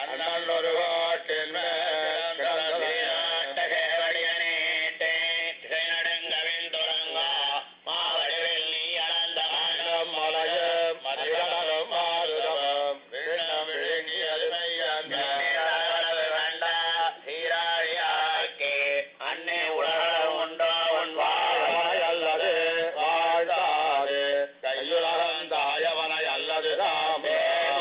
அண்ணன் ஒரு கோட்டின் மேல் கிடந்தது மலையும் மதிகடலும் மாறுதமும் விண்ணம் விழுங்கியது மெய்யன்பே. அன்னை உலகம் உண்டோ உன் வாழ் வாழ்வாய் அல்லது வாழ்ந்தாது கையுலகம் தாயவனை அல்லது தாமே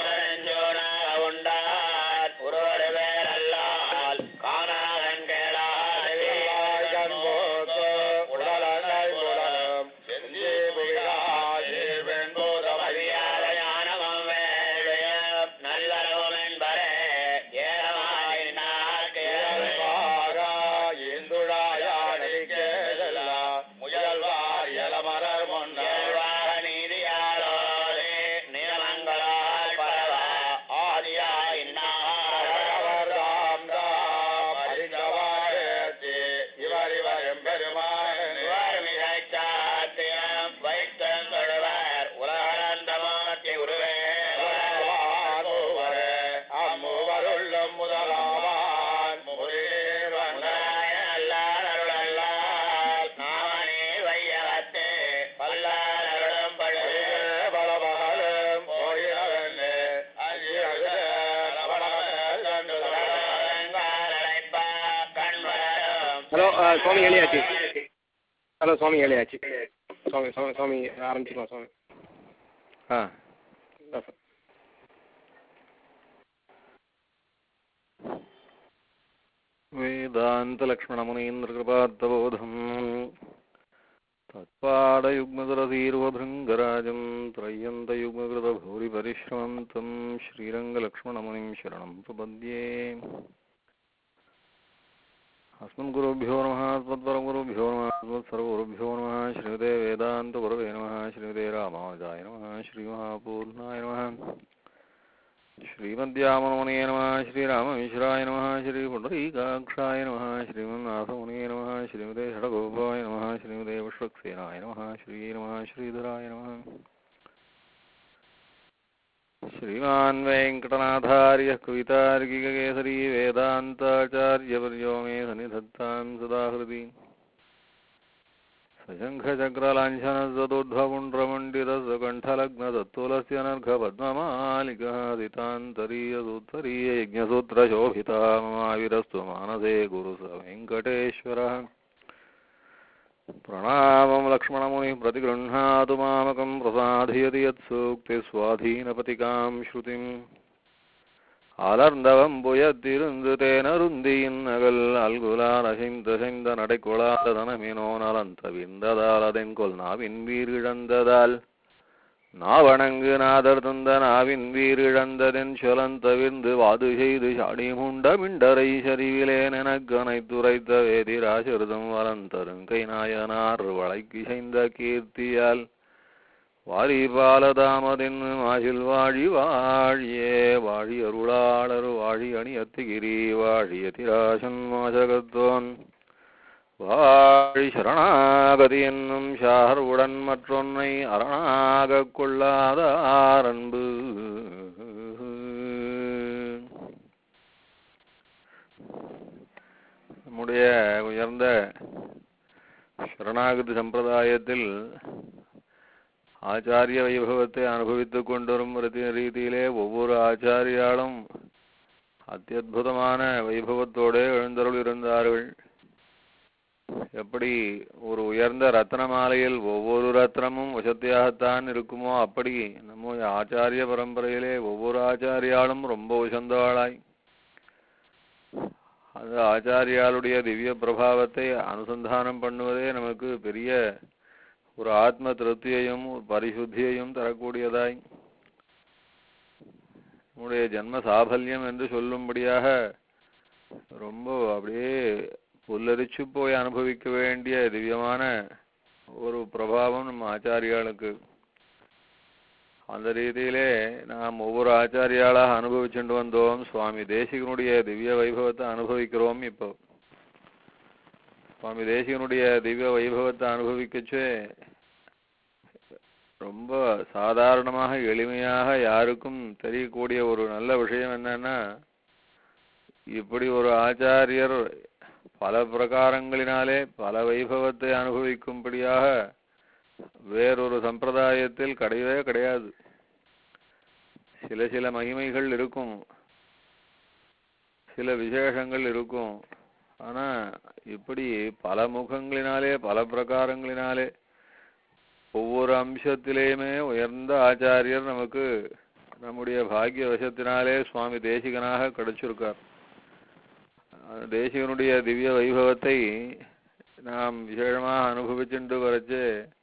வாழ்கண் போக்கு உடலனை புலனும் செஞ்சி புவிகாயில் வெண்பூதமதிய இயல்பாக இந்துழாயானை கேதலா முயல்வார் இளமரர் முன்னர் அவர்தாம் தாம் அறிந்தவாறேத்தி இவர் இவரும் பெருமான் மூவரே அம்மூவருள்ளும் முதலாவான் முறிநீர் பலமகளும் போயினவென்று அஞ்சியது நவனவனல் ஹலோ சுவாமி ஏழியாச்சு ஹலோ சுவாமி ஏழியாச்சு சுவாமி சுவாமி சுவாமி ஆரம்பிச்சுக்கலாம் சுவாமி ஆ இதான் சார் वेदान्तलक्ष्मणमुनीन्द्रकृपार्थबोधम् तत्पादयुग्मदरधीर्वभृङ्गराजं त्रय्यन्तयुग्मकृतभूरिपरिश्रमन्तं श्रीरङ्गलक्ष्मणमुनिं शरणं प्रपद्ये अस्मद्गुरुभ्यो नमः अस्मत्परमगुरुभ्यो नमः अस्मत्सर्वगुरुभ्यो नमः श्रीमते वेदान्तगुरवे नमः श्रीमते रामानुजाय नमः श्रीमहापूर्णाय नमः श्रीमद्यामनमुने नमः श्रीराममिश्राय नमः श्रीपुण्डरीकाक्षाय नमः श्रीमन्नाथमुने नमः श्रीमते षडगोपाय नमः श्रीमते विश्वक्सेनाय नमः श्री नमः श्रीधराय नमः श्रीमान् वेङ्कटनाथार्यः कवितार्किककेसरी वेदान्ताचार्यवर्यो मे सन्निधत्तां सदा हृदि सशङ्खचक्रलाञ्छनसदोद्भपुण्ड्रमण्डितस्य कण्ठलग्नतत्तुलस्य नर्घपद्ममालिकः दितान्तरीयसूत्तरीययज्ञसूत्रशोभिता ममाविरस्तु मानसे गुरुस वेङ्कटेश्वरः प्रणामं लक्ष्मणमुनिः प्रतिगृह्णातु मामकं प्रसादयति यत्सूक्तिस्वाधीनपतिकां श्रुतिम् அலர்ந்தவம்புயத்திருந்து தேனருந்தியின் நகல் அல்குலால் அசைந்த செய்த நடைக்குழாதனமினோ நலந்த விந்ததால் அதென்கொல் நாவின் வீரிழந்ததால் நாவணங்கு நாதர் தந்த நாவின் வீரிழந்ததென் சொலந்தவிர்ந்து வாது செய்து சாடி முண்ட மிண்டரை சரிவிலேன் எனக்கனை துரைத்த வேதிராசிருதம் வலந்தருங்கை நாயனார் வளைக்கு செய்த கீர்த்தியால் வாரி பாலதாமதின் மாசில் வாழி வாழியே வாழி அருளாளர் வாழி அணி அத்திகிரி வாழிய திராசன் மாசகத்தோன் வாழி சரணாகதி என்னும் ஷார்வுடன் மற்றொன்னை அரணாகக் கொள்ளாதார் அன்பு நம்முடைய உயர்ந்த சரணாகதி சம்பிரதாயத்தில் ஆச்சாரிய வைபவத்தை அனுபவித்துக் கொண்டிரும் ரீதி- ரீதியிலே ஒவ்வொரு ஆச்சாரியாலும் அத்தியுதமான வைபவத்தோடு எழுந்தருள் இருந்தார்கள் எப்படி ஒரு உயர்ந்த ரத்ன மாலையில் ஒவ்வொரு ரத்னமும் வசத்தியாகத்தான் இருக்குமோ அப்படி நம்ம ஆச்சாரிய பரம்பரையிலே ஒவ்வொரு ஆச்சாரியாலும் ரொம்ப உசந்தவாளாய் அந்த ஆச்சாரியாளுடைய திவ்ய பிரபாவத்தை அனுசந்தானம் பண்ணுவதே நமக்கு பெரிய ஒரு ஆத்ம திருப்தியையும் ஒரு பரிசுத்தியையும் தரக்கூடியதாய் நம்முடைய ஜென்ம சாபல்யம் என்று சொல்லும்படியாக ரொம்ப அப்படியே புல்லரிச்சு போய் அனுபவிக்க வேண்டிய திவ்யமான ஒரு பிரபாவம் நம்ம ஆச்சாரியாளுக்கு அந்த ரீதியிலே நாம் ஒவ்வொரு ஆச்சாரியாளாக அனுபவிச்சுட்டு வந்தோம் சுவாமி தேசிகனுடைய திவ்ய வைபவத்தை அனுபவிக்கிறோம் இப்போ சுவாமி தேசிகனுடைய திவ்ய வைபவத்தை அனுபவிக்கச்சே ரொம்ப சாதாரணமாக எளிமையாக யாருக்கும் தெரியக்கூடிய ஒரு நல்ல விஷயம் என்னன்னா இப்படி ஒரு ஆச்சாரியர் பல பிரகாரங்களினாலே பல வைபவத்தை அனுபவிக்கும்படியாக வேறொரு சம்பிரதாயத்தில் கிடையவே கிடையாது சில சில மகிமைகள் இருக்கும் சில விசேஷங்கள் இருக்கும் ஆனா இப்படி பல முகங்களினாலே பல பிரகாரங்களினாலே ஒவ்வொரு அம்சத்திலேயுமே உயர்ந்த ஆச்சாரியர் நமக்கு நம்முடைய பாக்கிய வசத்தினாலே சுவாமி தேசிகனாக கிடைச்சிருக்கார் அந்த தேசிகனுடைய திவ்ய வைபவத்தை நாம் விசேஷமாக அனுபவிச்சுட்டு வரச்சு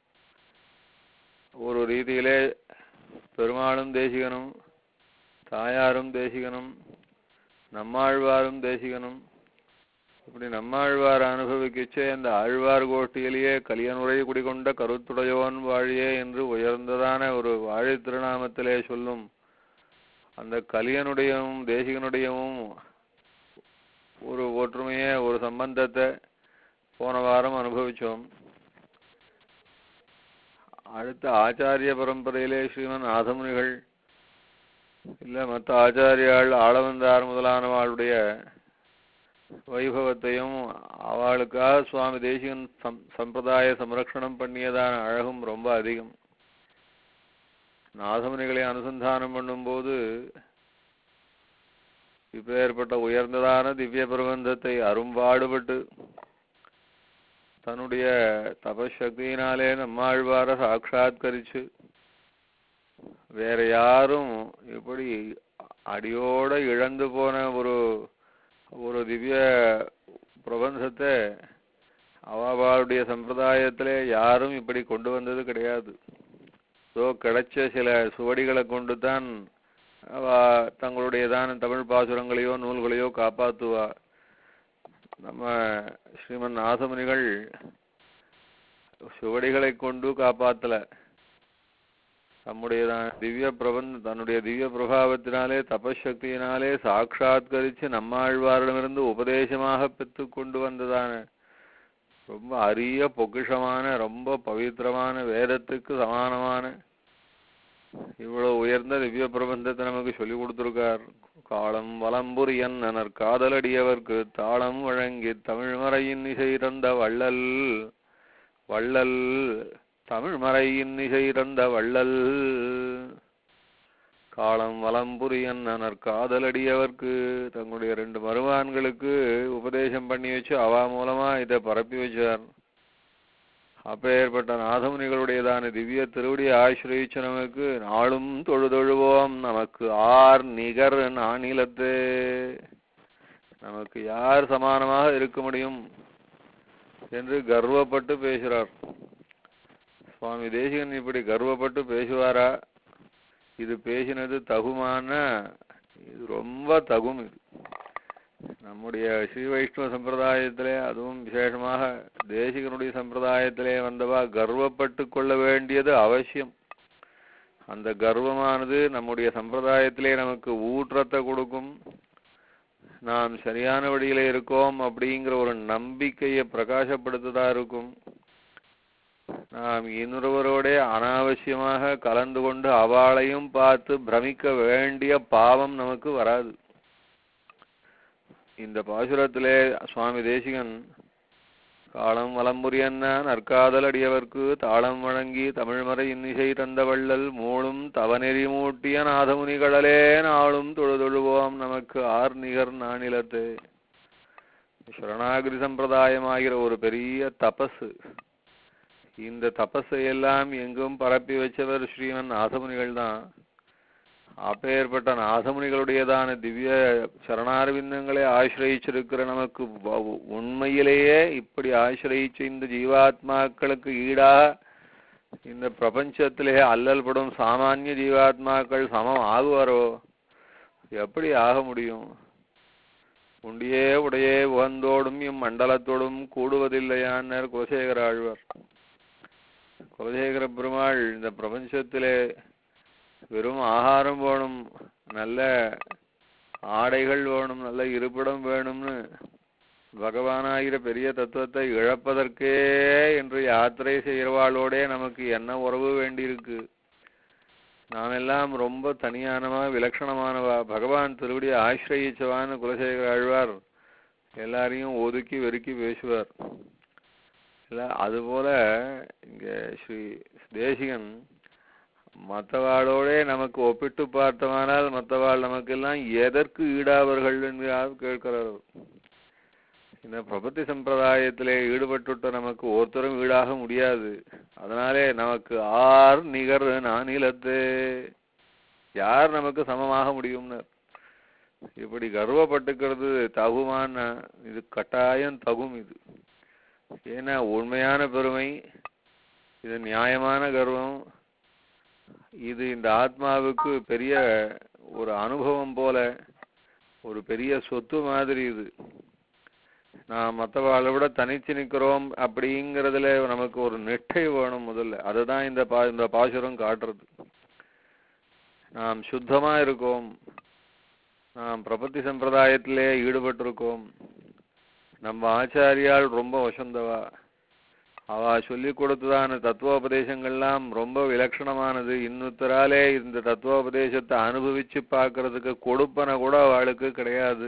ஒரு ரீதியிலே பெருமாளும் தேசிகனும் தாயாரும் தேசிகனும் நம்மாழ்வாரும் தேசிகனும் இப்படி நம்மாழ்வார் அனுபவிக்கச்சே அந்த ஆழ்வார் கோஷ்டியிலேயே கலியனுரை குடிகொண்ட கருத்துடையோன் வாழியே என்று உயர்ந்ததான ஒரு வாழை திருநாமத்திலே சொல்லும் அந்த கலியனுடையவும் தேசிகனுடையவும் ஒரு ஒற்றுமையை ஒரு சம்பந்தத்தை போன வாரம் அனுபவிச்சோம் அடுத்த ஆச்சாரிய பரம்பரையிலே ஸ்ரீமன் ஆதமுனிகள் இல்ல மற்ற ஆச்சாரியாள் ஆளவந்தார் முதலானவாளுடைய வைபவத்தையும் அவளுக்காக சுவாமி தேசிகன் சம் சம்பிரதாய சம்ரக்ஷணம் பண்ணியதான அழகும் ரொம்ப அதிகம் நாதமுனிகளை அனுசந்தானம் பண்ணும்போது இப்பேற்பட்ட உயர்ந்ததான திவ்ய பிரபந்தத்தை அரும்பாடுபட்டு தன்னுடைய தபசக்தியினாலே நம்மாழ்வார சாட்சாத்கரிச்சு வேற யாரும் இப்படி அடியோட இழந்து போன ஒரு ஒரு திவ்ய பிரபந்தத்தை அவாவாளுடைய சம்பிரதாயத்திலே யாரும் இப்படி கொண்டு வந்தது கிடையாது ஸோ கிடைச்ச சில சுவடிகளை கொண்டு தான் அவ தங்களுடையதான தமிழ் பாசுரங்களையோ நூல்களையோ காப்பாத்துவா நம்ம ஸ்ரீமன் நாசமுனிகள் சுவடிகளை கொண்டு காப்பாத்தல தம்முடையதான திவ்ய பிரபந்த தன்னுடைய திவ்ய பிரபாவத்தினாலே தபசக்தியினாலே சாட்சாத்கரிச்சு நம்மாழ்வாரிடமிருந்து உபதேசமாக பெற்று கொண்டு வந்ததான ரொம்ப அரிய பொக்கிஷமான ரொம்ப பவித்திரமான வேதத்துக்கு சமானமான இவ்வளவு உயர்ந்த திவ்ய பிரபந்தத்தை நமக்கு சொல்லி கொடுத்திருக்கார் காலம் வலம்புரியன் நனர் காதலடியவர்க்கு தாளம் வழங்கி தமிழ்மறையின் இசை தந்த வள்ளல் வள்ளல் தமிழ்மறையின் இசை தந்த வள்ளல் காலம் வலம்புரியன் நனர் காதலடியவர்க்கு தங்களுடைய ரெண்டு மருமான்களுக்கு உபதேசம் பண்ணி வச்சு அவா மூலமா இதை பரப்பி வச்சார் அப்பேற்பட்ட நாதமுனிகளுடையதான திவ்ய திருவடி ஆசிரியச்சு நமக்கு நாளும் தொழுதொழுவோம் நமக்கு ஆர் நிகர் நானிலத்து நமக்கு யார் சமானமாக இருக்க முடியும் என்று கர்வப்பட்டு பேசுறார் சுவாமி தேசிகன் இப்படி கர்வப்பட்டு பேசுவாரா இது பேசினது தகுமான இது ரொம்ப தகும் இது நம்முடைய ஸ்ரீ வைஷ்ணவ சம்பிரதாயத்திலே அதுவும் விசேஷமாக தேசிகனுடைய சம்பிரதாயத்திலே வந்தவா கர்வப்பட்டு கொள்ள வேண்டியது அவசியம் அந்த கர்வமானது நம்முடைய சம்பிரதாயத்திலே நமக்கு ஊற்றத்தை கொடுக்கும் நாம் சரியான வழியில இருக்கோம் அப்படிங்கிற ஒரு நம்பிக்கையை பிரகாசப்படுத்ததா இருக்கும் நாம் இன்னொருவரோட அனாவசியமாக கலந்து கொண்டு அவளையும் பார்த்து பிரமிக்க வேண்டிய பாவம் நமக்கு வராது இந்த பாசுரத்திலே சுவாமி தேசிகன் காலம் வலம்புரியன்ன நற்காதல் அடியவர்க்கு தாளம் வழங்கி தமிழ்மறை இன்னிசை தந்த வள்ளல் மூளும் தவநெறி மூட்டிய நாதமுனிகளே நாளும் தொழுதொழுவோம் நமக்கு ஆர் நிகர் நானிலத்து சரணாகிரி சம்பிரதாயமாகிற ஒரு பெரிய தபசு இந்த தபஸை எல்லாம் எங்கும் பரப்பி வச்சவர் ஸ்ரீமன் நாதமுனிகள் தான் அப்பேற்பட்ட நாதமுனிகளுடையதான திவ்ய சரணாரவிந்தங்களை ஆசிரயிச்சிருக்கிற நமக்கு வ- உண்மையிலேயே இப்படி ஆசிரயிச்ச இந்த ஜீவாத்மாக்களுக்கு ஈடாக இந்த பிரபஞ்சத்திலே அல்லல்படும் சாமானிய ஜீவாத்மாக்கள் சமம் ஆகுவாரோ எப்படி ஆக முடியும் உண்டியே உடையே உகந்தோடும் இம்மண்டலத்தோடும் கூடுவதில்லையான்னர் குலசேகர ஆழ்வார் குலசேகர பெருமாள் இந்த பிரபஞ்சத்திலே வெறும் ஆகாரம் வேணும் நல்ல ஆடைகள் வேணும் நல்ல இருப்பிடம் வேணும்னு பகவானாகிற பெரிய தத்துவத்தை இழப்பதற்கே என்று யாத்திரை செய்கிறவாளோடே நமக்கு என்ன உறவு வேண்டியிருக்கு நாம் எல்லாம் ரொம்ப தனியானவா விலட்சணமானவா பகவான் திருவடியை ஆசிரயிச்சவான்னு குலசேகர ஆழ்வார் எல்லாரையும் ஒதுக்கி வெறுக்கி பேசுவார் இல்ல அதுபோல இங்க ஸ்ரீ தேசிகன் மற்றவாளோட நமக்கு ஒப்பிட்டு பார்த்தவானால் மற்றவாள் நமக்கெல்லாம் எதற்கு ஈடாவர்கள் என்று கேட்கிறார் இந்த பிரபத்தி சம்பிரதாயத்திலே ஈடுபட்டுட்ட நமக்கு ஒருத்தரும் ஈடாக முடியாது அதனாலே நமக்கு ஆர் நிகர் நானிலத்து யார் நமக்கு சமமாக முடியும்னு இப்படி கர்வப்பட்டுக்கிறது தகுமான இது கட்டாயம் தகும் இது ஏன்னா உண்மையான பெருமை இது நியாயமான கர்வம் இது இந்த ஆத்மாவுக்கு பெரிய ஒரு அனுபவம் போல ஒரு பெரிய சொத்து மாதிரி இது நான் மற்றவாளை விட தனிச்சு நிற்கிறோம் அப்படிங்கிறதுல நமக்கு ஒரு நிட்டை வேணும் முதல்ல அதுதான் இந்த பா இந்த பாசுரம் காட்டுறது நாம் சுத்தமா இருக்கோம் நாம் பிரபத்தி சம்பிரதாயத்திலே ஈடுபட்டிருக்கோம் நம்ம ஆச்சாரியால் ரொம்ப வசந்தவா அவ சொல்லி கொடுத்ததான தத்துவோபதேசங்கள்லாம் ரொம்ப விலட்சணமானது இன்னொருத்தராலே இந்த தத்துவோபதேசத்தை அனுபவிச்சு பார்க்கறதுக்கு கொடுப்பன கூட அவளுக்கு கிடையாது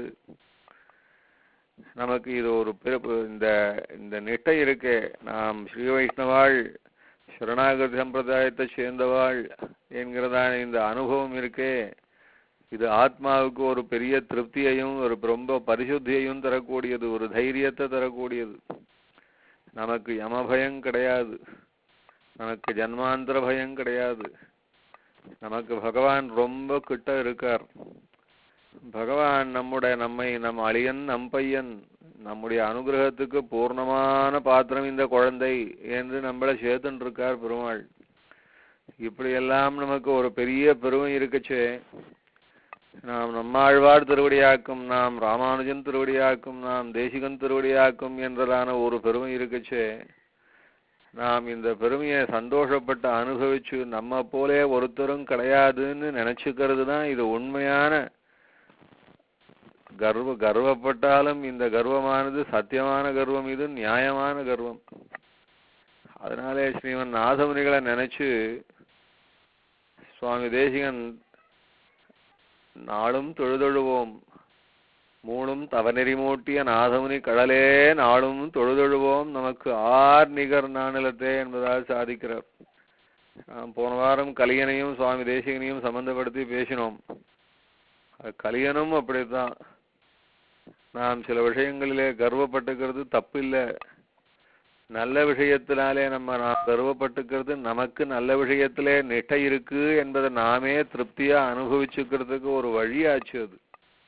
நமக்கு இது ஒரு பிறப்பு இந்த இந்த நிட்டை இருக்கே நாம் ஸ்ரீ வைஷ்ணவாள் சரணாகதி சம்பிரதாயத்தை சேர்ந்தவாள் என்கிறதான இந்த அனுபவம் இருக்கே இது ஆத்மாவுக்கு ஒரு பெரிய திருப்தியையும் ஒரு ரொம்ப பரிசுத்தியையும் தரக்கூடியது ஒரு தைரியத்தை தரக்கூடியது நமக்கு யமபயம் கிடையாது நமக்கு ஜன்மாந்திர பயம் கிடையாது நமக்கு பகவான் ரொம்ப கிட்ட இருக்கார் பகவான் நம்முடைய நம்மை நம் அழியன் நம் பையன் நம்முடைய அனுகிரகத்துக்கு பூர்ணமான பாத்திரம் இந்த குழந்தை என்று நம்மளை சேர்த்துன்னு இருக்கார் பெருமாள் இப்படியெல்லாம் நமக்கு ஒரு பெரிய பெருமை இருக்குச்சே நாம் நம்மாழ்வார் திருவடியாக்கும் நாம் ராமானுஜன் திருவடியாக்கும் நாம் தேசிகன் திருவடியாக்கும் என்றதான ஒரு பெருமை இருக்குச்சே நாம் இந்த பெருமையை சந்தோஷப்பட்டு அனுபவிச்சு நம்ம போலே ஒருத்தரும் கிடையாதுன்னு நினைச்சுக்கிறது தான் இது உண்மையான கர்வ கர்வப்பட்டாலும் இந்த கர்வமானது சத்தியமான கர்வம் இது நியாயமான கர்வம் அதனாலே ஸ்ரீமன் நாதமுனிகளை நினைச்சு சுவாமி தேசிகன் நாளும் தொழுதொழுவோம் மூணும் தவநெறி மூட்டிய நாதமுனி கடலே நாளும் தொழுதொழுவோம் நமக்கு ஆர் நிகர் நானிலத்தே என்பதால் சாதிக்கிறார் நாம் போன வாரம் கலியனையும் சுவாமி தேசிகனையும் சம்பந்தப்படுத்தி பேசினோம் அது கலியனும் அப்படித்தான் நாம் சில விஷயங்களிலே கர்வப்பட்டுக்கிறது தப்பில்லை நல்ல விஷயத்தினாலே நம்ம நாம் கர்வப்பட்டுக்கிறது நமக்கு நல்ல விஷயத்திலே நிட்டை இருக்கு என்பதை நாமே திருப்தியா அனுபவிச்சுக்கிறதுக்கு ஒரு வழியாச்சு அது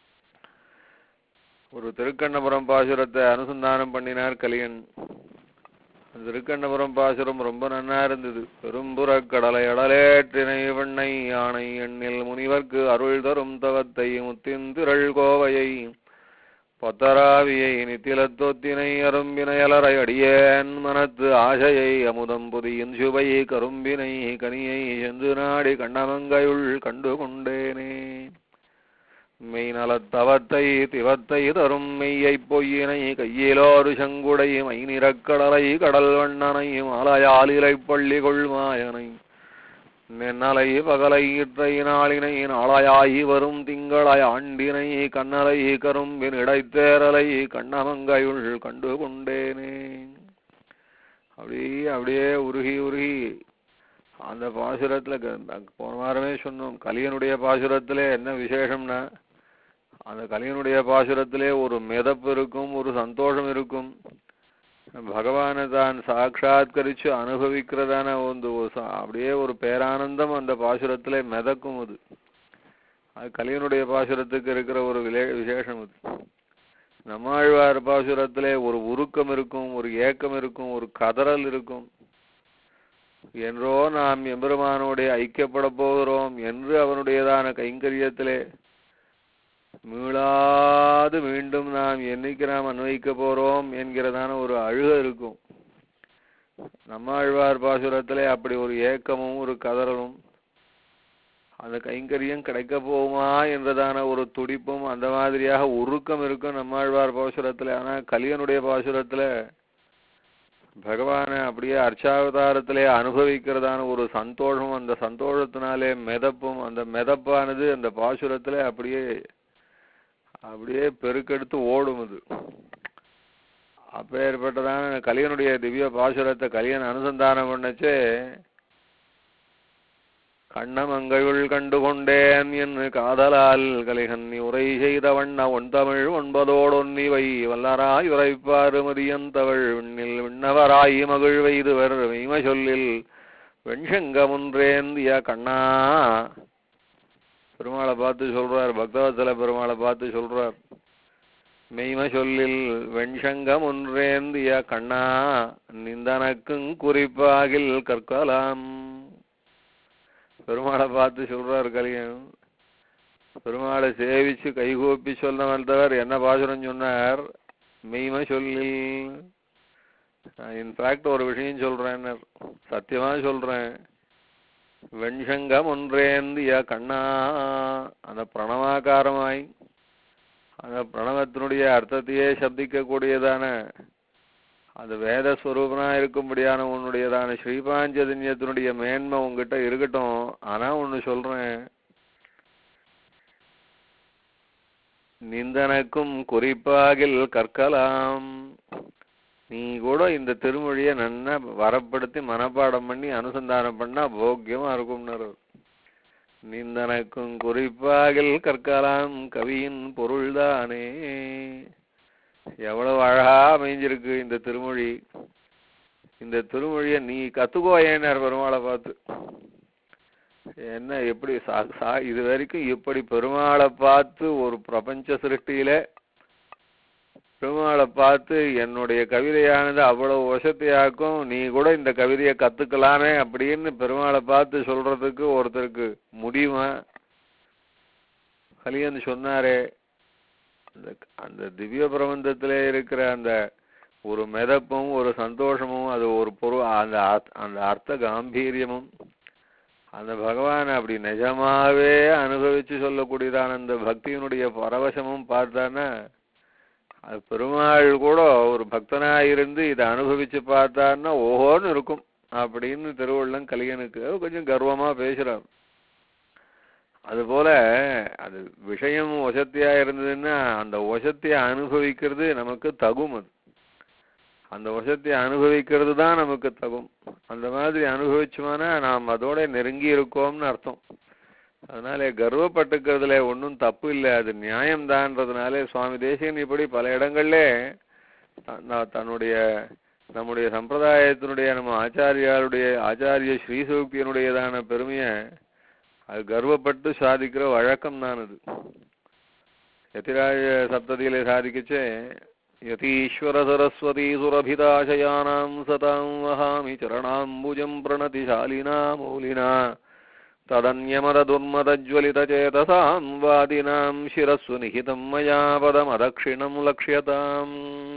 ஒரு திருக்கண்ணபுரம் பாசுரத்தை அனுசந்தானம் பண்ணினார் கலியன் அந்த திருக்கண்ணபுரம் பாசுரம் ரொம்ப நன்னா இருந்தது பெரும்புறக் கடலை அடலேற்றினை வெண்ணை யானை எண்ணில் முனிவர்க்கு அருள் தரும் தவத்தை முத்தின் திரள் கோவையை பொத்தராவியை நித்திலத்தொத்தினை அரும்பினை அலரை அடியேன் மனத்து ஆசையை அமுதம் புதியின் சுவை கரும்பினை கனியை சென்று நாடி கண்ணமங்கையுள் கண்டு கொண்டேனே மெய் நலத்தவத்தை திவத்தை தரும் மெய்யைப் பொய்யினை கையிலோரு செங்குடை மை நிறக்கடலை கடல் வண்ணனை மாலையாலிலை பள்ளி கொள்மாயனை நென்னலை பகலை இற்றை நாளினை நாளையாகி வரும் திங்களாய் ஆண்டினை கண்ணலை கரும்பின் இடைத்தேரலை கண்ணமங்கையுள் கண்டு கொண்டேனே அப்படியே அப்படியே உருகி உருகி அந்த பாசுரத்துல க- போன வாரமே சொன்னோம் கலியனுடைய பாசுரத்திலே என்ன விசேஷம்னா அந்த கலியனுடைய பாசுரத்திலே ஒரு மிதப்பு இருக்கும் ஒரு சந்தோஷம் இருக்கும் பகவானை தான் சாட்சாத்கரிச்சு அனுபவிக்கிறதான ಒಂದು ஒரு ச- அப்படியே ஒரு பேரானந்தம் அந்த பாசுரத்திலே மிதக்கும் அது அது கலியனுடைய பாசுரத்துக்கு இருக்கிற ஒரு விலே விசேஷம் அது நம்மாழ்வார் பாசுரத்திலே ஒரு உருக்கம் இருக்கும் ஒரு ஏக்கம் இருக்கும் ஒரு கதறல் இருக்கும் என்றோ நாம் எம்பெருமானோடைய ஐக்கியப்பட போகிறோம் என்று அவனுடையதான கைங்கரியத்திலே மீளாது மீண்டும் நாம் என்னைக்கு நாம் அன்வைக்க போறோம் என்கிறதான ஒரு அழுக இருக்கும் நம்மாழ்வார் பாசுரத்திலே அப்படி ஒரு ஏக்கமும் ஒரு கதறலும் அந்த கைங்கரியம் கிடைக்க போகுமா என்றதான ஒரு துடிப்பும் அந்த மாதிரியாக உருக்கம் இருக்கும் நம்மாழ்வார் பாசுரத்துல ஆனா கலியனுடைய பாசுரத்துல பகவானை அப்படியே அர்ச்சாவதாரத்திலே அனுபவிக்கிறதான ஒரு சந்தோஷம் அந்த சந்தோஷத்தினாலே மிதப்பும் அந்த மிதப்பானது அந்த பாசுரத்திலே அப்படியே அப்படியே பெருக்கெடுத்து ஓடும் அது அப்பேற்பட்டதான கலியனுடைய திவ்ய பாசுரத்தை கலியன் அனுசந்தானம் பண்ணச்சே கண்ணமங்கையுள் கண்டு கொண்டேன் என்று காதலால் கலிகன்னி உரை செய்த வண்ண ஒன்தமிழ் ஒன்பதோடொன்னி வை வல்லராய் உரைப்பாறு மதியந்தவள் விண்ணில் விண்ணவராய் மகிழ் வைதுவர் மெய்ம சொல்லில் வெண்செங்கமுன்றேந்திய கண்ணா பெருமாளை பார்த்து சொல்றார் பக்தவத்சல பெருமாளை பார்த்து சொல்றார் மெய்ம சொல்லில் வெண்சங்கம் ஒன்றேந்திய கண்ணா நிந்தனக்குங் குறிப்பாகில் கற்கலாம் பெருமாளை பார்த்து சொல்றார் கலியன் பெருமாளை சேவிச்சு கைகூப்பி சொல்ல வந்தவர் என்ன பாசுரம் சொன்னார் மெய்ம சொல்லி இன்ஃபேக்ட் ஒரு விஷயம் சொல்றேன் சத்தியமா சொல்றேன் வெண்சங்கம் ஒன்றேந்திய கண்ணா அந்த பிரணவாகாரமாய் அந்த பிரணவத்தினுடைய அர்த்தத்தையே சப்திக்கக்கூடியதான அது வேத ஸ்வரூபனா இருக்கும்படியான உன்னுடையதான ஸ்ரீபாஞ்சஜன்யத்தினுடைய மேன்மை உங்ககிட்ட இருக்கட்டும் ஆனா ஒண்ணு சொல்றேன் நிந்தனக்கும் குறிப்பாகில் கற்கலாம் நீ கூட இந்த திருமொழியை நன்னா வரப்படுத்தி மனப்பாடம் பண்ணி அனுசந்தானம் பண்ணா போக்கியமா இருக்கும்னாரு நிந்தனக்கும் குறிப்பாகில் கற்கலாம் கவியின் பொருள்தானே எவ்வளவு அழகா அமைஞ்சிருக்கு இந்த திருமொழி இந்த திருமொழியை நீ கத்துக்கோ ஏன்னார் பெருமாளை பார்த்து என்ன எப்படி சா சா இது வரைக்கும் இப்படி பெருமாளை பார்த்து ஒரு பிரபஞ்ச சிருஷ்டியில பெருமாளை பார்த்து என்னுடைய கவிதையானது அவ்வளவு வசதியாக்கும் நீ கூட இந்த கவிதையை கத்துக்கலாமே அப்படின்னு பெருமாளை பார்த்து சொல்றதுக்கு ஒருத்தருக்கு முடியுமா கலியன் சொன்னாரே அந்த அந்த திவ்ய பிரபந்தத்திலே இருக்கிற அந்த ஒரு மிதப்பும் ஒரு சந்தோஷமும் அது ஒரு பொருள் அந்த அர்த்த- அந்த அர்த்த காம்பீரியமும் அந்த பகவானை அப்படி நிஜமாவே அனுபவிச்சு சொல்லக்கூடியதான அந்த பக்தியினுடைய பரவசமும் பார்த்தான்னா அது பெருமாள் கூட ஒரு பக்தனா இருந்து இதை அனுபவிச்சு பார்த்தான்னா ஓஹோன்னு இருக்கும் அப்படின்னு திருவள்ளம் கலியனுக்கு கொஞ்சம் கர்வமா பேசுறார் அதுபோல அது விஷயம் வசத்தியா இருந்ததுன்னா அந்த வசத்தியை அனுபவிக்கிறது நமக்கு தகும் அது அந்த வசத்தை அனுபவிக்கிறது தான் நமக்கு தகும் அந்த மாதிரி அனுபவிச்சோம்னா நாம் அதோட நெருங்கி இருக்கோம்னு அர்த்தம் அதனால கர்வப்பட்டுக்கிறதுல ஒன்றும் தப்பு இல்லை அது நியாயம்தான்றதுனால சுவாமி தேசிகன் இப்படி பல இடங்கள்ல த- ந- தன்னுடைய நம்முடைய சம்பிரதாயத்தினுடைய நம்ம ஆச்சாரியாருடைய ஆச்சாரிய ஸ்ரீசூக்தியினுடையதான பெருமையை அது கர்வப்பட்டு சாதிக்கிற வழக்கம் தான் அது யதிராஜ சப்ததியிலே சாதிக்கச்சே யதீஸ்வர சரஸ்வதி சுரபிதாசயானாம் சதாம் வஹாமி சரணாம்புஜம் பிரணதிசாலினா மூலினா ததன்யமத துர்மதஜ்வலித சேதசாம் வாதினாம் சிரஸ்ஸு நிஹிதம் மயா பதமதக்ஷிணம் லக்ஷ்யதாம்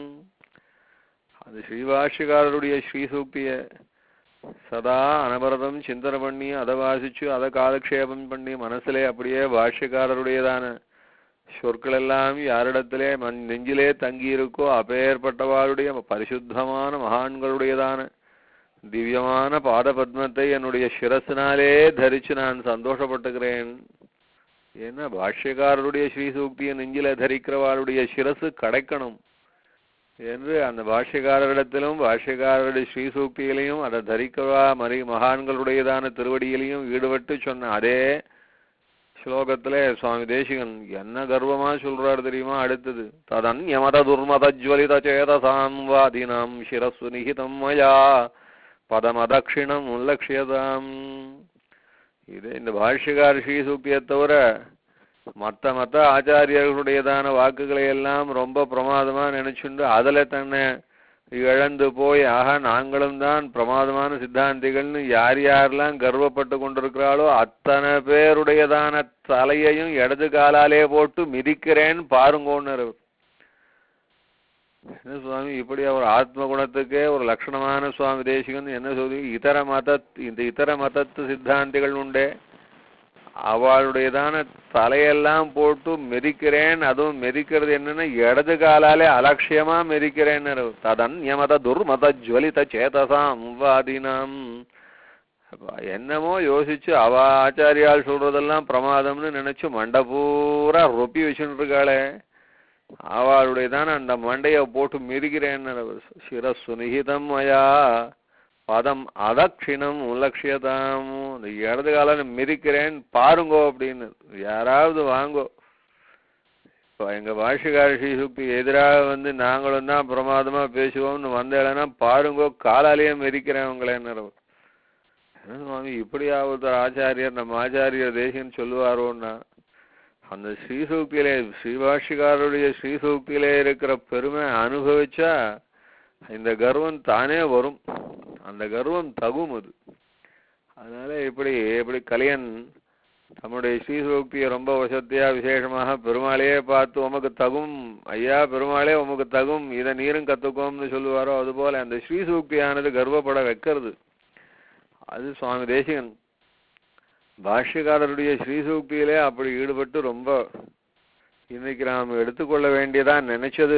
அது ஸ்ரீபாஷ்யக்காரருடைய ஸ்ரீசூக்திய சதா அனவரதம் சிந்தனை பண்ணி அதை வாசிச்சு அதை காலக்ஷேபம் பண்ணி மனசுலே அப்படியே பாஷ்யக்காரருடையதான சொற்கள் எல்லாம் யாரிடத்திலே மண் நெஞ்சிலே தங்கி இருக்கோ அப்பேற்பட்டவாளுடைய பரிசுத்தமான மகான்களுடையதான திவ்யமான பாத பத்மத்தை என்னுடைய சிரசினாலே தரிச்சு நான் சந்தோஷப்பட்டுக்கிறேன் ஏன்னா பாஷ்யக்காரருடைய ஸ்ரீசூக்தியை நெஞ்சில தரிக்கிறவாளுடைய சிரசு கிடைக்கணும் என்று அந்த பாஷ்யக்காரரிடத்திலும் பாஷ்யக்காரருடைய ஸ்ரீசூக்தியிலையும் அதை தரிக்கவா மறி மகான்களுடையதான திருவடியிலையும் ஈடுபட்டு சொன்ன அதே ஸ்லோகத்திலே சுவாமி தேசிகன் என்ன கர்வமா சொல்றாரு தெரியுமா அடுத்தது ததன் யமத துர்மத ஜுவலித சேதசாம் வாதினாம் சிரஸ்ஸு நிகிதம் மயா பதமதக்ஷிணம் உல்லக்ஷியதாம் இது இந்த பாஷ்யகார ஸ்ரீசூக்தியை தவிர மத்த மத்த ஆச்சாரியர்களுடையதான வாக்குகளை எல்லாம் ரொம்ப பிரமாதமா நினைச்சுண்டு அதுல தன்னை இழந்து போய் ஆக நாங்களும் தான் பிரமாதமான சித்தாந்திகள்னு யார் யாரெல்லாம் கர்வப்பட்டு கொண்டிருக்கிறாளோ அத்தனை பேருடையதான தலையையும் இடது காலாலே போட்டு மிதிக்கிறேன் பாருங்கோன்னு என்ன சுவாமி இப்படி அவர் ஆத்ம குணத்துக்கே ஒரு லட்சணமான சுவாமி தேசிகன் என்ன சொல்லி இதர மத இந்த இதர மதத்து சித்தாந்திகள் உண்டே அவளுடையதான தலையெல்லாம் போட்டு மெதிக்கிறேன் அதுவும் மெதிக்கிறது என்னன்னா இடது காலாலே அலட்சியமா மெதிக்கிறேன்னு ததன்யமத துர்மத ஜுவலித சேதசாம் வாதினாம் அப்ப என்னமோ யோசிச்சு அவ ஆச்சாரியால் சொல்றதெல்லாம் பிரமாதம்னு நினைச்சு மண்டை பூரா ரொப்பி வச்சுட்டு இருக்காளே அவளுடையதான அந்த மண்டைய போட்டு மிதிக்கிறேன்னு சிரஸ்ஸு நிகிதம் மயா பதம் அதக்ஷிணம் உலட்சியதாம் இந்த இடது கால மிதிக்கிறேன் பாருங்கோ அப்படின்னு யாராவது வாங்கோ இப்போ எங்க பாஷிகார ஸ்ரீசுக்தி எதிராக வந்து நாங்களும் தான் பிரமாதமா பேசுவோம்னு வந்தேன்னா பாருங்கோ காலாலேயே மிதிக்கிறேன் உங்களேன்னு என்ன சுவாமி இப்படியா ஒருத்தர் ஆச்சாரியர் நம்ம ஆச்சாரியர் தேசியன்னு சொல்லுவாரோன்னா அந்த ஸ்ரீசூக்தியிலே ஸ்ரீபாஷிகாருடைய ஸ்ரீசூக்தியிலே இருக்கிற பெருமை அனுபவிச்சா இந்த கர்வம் தானே வரும் அந்த கர்வம் தகும் அது அதனால இப்படி இப்படி கலியன் தம்முடைய ஸ்ரீசூக்தியை ரொம்ப வசத்தியா விசேஷமாக பெருமாளையே பார்த்து உமக்கு தகும் ஐயா பெருமாளே உமக்கு தகும் இதை நீரும் கத்துக்கோம்னு சொல்லுவாரோ அதுபோல அந்த ஸ்ரீசூக்தியானது கர்வப்பட வைக்கிறது அது சுவாமி தேசிகன் பாஷ்யக்காரருடைய ஸ்ரீசூக்தியிலே அப்படி ஈடுபட்டு ரொம்ப இன்னைக்கு நாம் எடுத்துக்கொள்ள வேண்டியதா நினைச்சது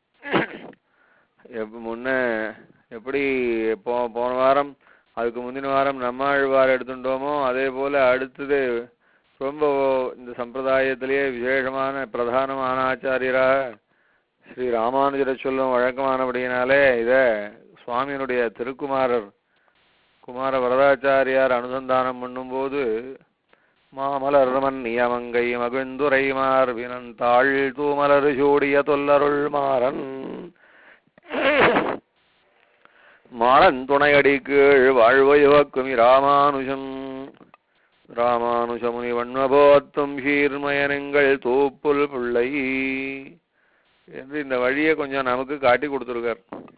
எப்ப முன்ன எப்படி போ போன வாரம் அதுக்கு முந்தின வாரம் நம்மாழ்வார் எடுத்துட்டோமோ அதே போல அடுத்தது ரொம்ப இந்த சம்பிரதாயத்திலேயே விசேஷமான பிரதானமான ஆச்சாரியராக ஸ்ரீ ராமானுஜரை சொல்லும் வழக்கமானபடியினாலே இத சுவாமியினுடைய திருக்குமாரர் குமார வரதாச்சாரியார் அனுசந்தானம் பண்ணும்போது மாமலர் மன்னியமங்கை மகிழ்ந்துரை மார்பினன் தாழ் தூமலர் சூடிய தொல்லருள் மாறன் மாறன் துணையடி கீழ் வாழ்வையுவக்கும் ராமானுஜம் ராமானுஜமுனி வண்ணபோத்தும் சீர்மயனங்கள் தூப்புல் பிள்ளை என்று இந்த வழியை கொஞ்சம் நமக்கு காட்டி கொடுத்துருக்கார்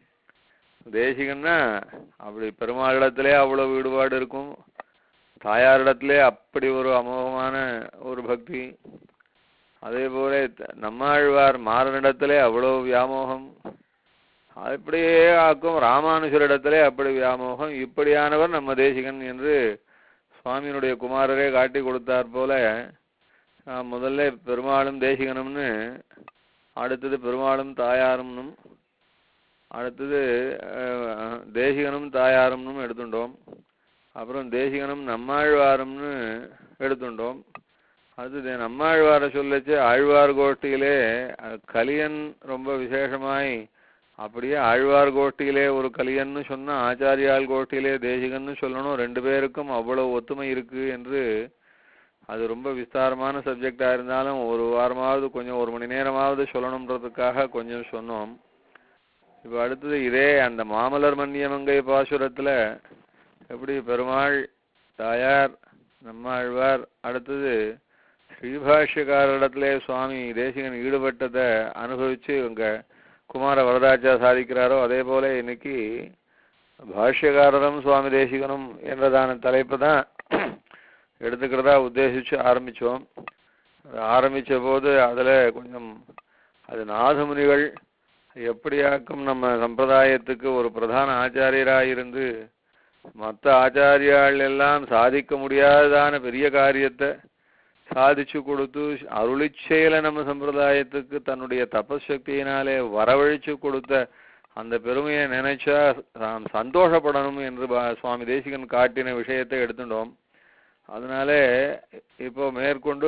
தேசிகன்னா அப்படி பெருமாளிடத்திலே அவ்வளவு ஈடுபாடு இருக்கும் தாயாரிடத்திலே அப்படி ஒரு அமோகமான ஒரு பக்தி அதே போல த- நம்மாழ்வார் மாறனிடத்திலே அவ்வளவு வியாமோகம் அப்படியே ஆக்கும் ராமானுஜரிடத்திலே அப்படி வியாமோகம் இப்படியானவர் நம்ம தேசிகன் என்று சுவாமியினுடைய குமாரரே காட்டி கொடுத்தார் போல ஆஹ், முதல்ல பெருமாளும் தேசிகனும்னு அடுத்தது பெருமாளும் தாயாரும்னும் அடுத்தது அஹ், தேசிகனும் தாயாரும்னும் எடுத்துட்டோம் அப்புறம் தேசிகனும் நம்மாழ்வாரும்னு எடுத்துட்டோம் அடுத்தது நம்மாழ்வாரை சொல்லச்சு ஆழ்வார் கோஷ்டியிலே அஹ், கலியன் ரொம்ப விசேஷமாய் அப்படியே ஆழ்வார் கோஷ்டியிலே ஒரு கலியன்னு சொன்னா ஆச்சாரியால் கோஷ்டியிலே தேசிகன்னு சொல்லணும் ரெண்டு பேருக்கும் அவ்வளவு ஒத்துமை இருக்கு என்று அது ரொம்ப விஸ்தாரமான சப்ஜெக்டா இருந்தாலும் ஒரு வாரமாவது கொஞ்சம் ஒரு மணி நேரமாவது சொல்லணுன்றதுக்காக கொஞ்சம் சொன்னோம் இப்போ அடுத்தது இதே அந்த மாமலர் மன்னியமங்கை பாசுரத்துல எப்படி பெருமாள் தாயார் நம்மாழ்வார் அடுத்தது ஸ்ரீபாஷ்யக்காரரிடத்திலே சுவாமி தேசிகன் ஈடுபட்டதை அனுபவிச்சு இவங்க குமார வரதாச்சா சாதிக்கிறாரோ அதே போல இன்னைக்கு பாஷ்யக்காரரும் சுவாமி தேசிகனும் என்றதான தலைப்பு தான் எடுத்துக்கிறதா உத்தேசிச்சு ஆரம்பிச்சோம் அது ஆரம்பிச்ச போது அதுல கொஞ்சம் அது நாதமுனிகள் எப்படியாக்கும் நம்ம சம்பிரதாயத்துக்கு ஒரு பிரதான ஆச்சாரியராக இருந்து மற்ற ஆச்சாரியாள் எல்லாம் சாதிக்க முடியாததான பெரிய காரியத்தை சாதிச்சு கொடுத்து அருளிச்செயல நம்ம சம்பிரதாயத்துக்கு தன்னுடைய தபசக்தியினாலே வரவழைச்சு கொடுத்த அந்த பெருமையை நினைச்சா நாம் சந்தோஷப்படணும் என்று பா- சுவாமி தேசிகன் காட்டின விஷயத்தை எடுத்துட்டோம் அதனால இப்போ மேற்கொண்டு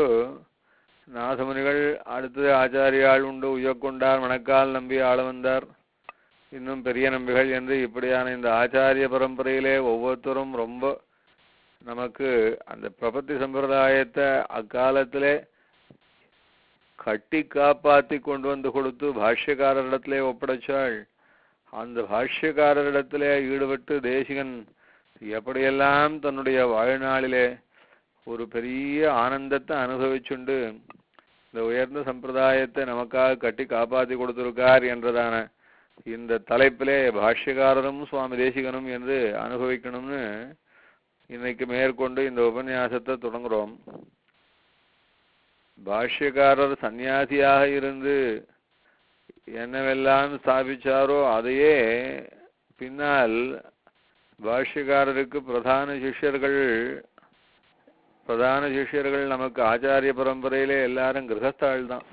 நாதமுனிகள் அடுத்தது ஆச்சாரியாள் உண்டு உயக்கொண்டார் மணக்கால் நம்பி ஆள வந்தார் இன்னும் பெரிய நம்பிகள் என்று இப்படியான இந்த ஆச்சாரிய பரம்பரையிலே ஒவ்வொருத்தரும் ரொம்ப நமக்கு அந்த பிரபத்தி சம்பிரதாயத்தை அக்காலத்திலே கட்டி காப்பாத்தி கொண்டு வந்து கொடுத்து பாஷ்யக்காரரிடத்திலே ஒப்படைச்சாள் அந்த பாஷ்யக்காரரிடத்திலே ஈடுபட்டு தேசிகன் எப்படியெல்லாம் தன்னுடைய வாழ்நாளிலே ஒரு பெரிய ஆனந்தத்தை அனுபவிச்சுண்டு இந்த உயர்ந்த சம்பிரதாயத்தை நமக்காக கட்டி காப்பாத்தி கொடுத்திருக்கார் என்றதான இந்த தலைப்பிலே பாஷ்யக்காரரும் சுவாமி தேசிகனும் என்று அனுபவிக்கணும்னு இன்னைக்கு மேற்கொண்டு இந்த உபன்யாசத்தை தொடங்குறோம் பாஷ்யக்காரர் சந்நியாசியாக இருந்து என்னவெல்லாம் ஸ்தாபிச்சாரோ அதையே பின்னால் பாஷ்யக்காரருக்கு பிரதான சிஷ்யர்கள் பிரதான சிஷ்யர்கள் நமக்கு ஆச்சாரிய பரம்பரையிலே எல்லாரும் கிரகஸ்தாள் தான்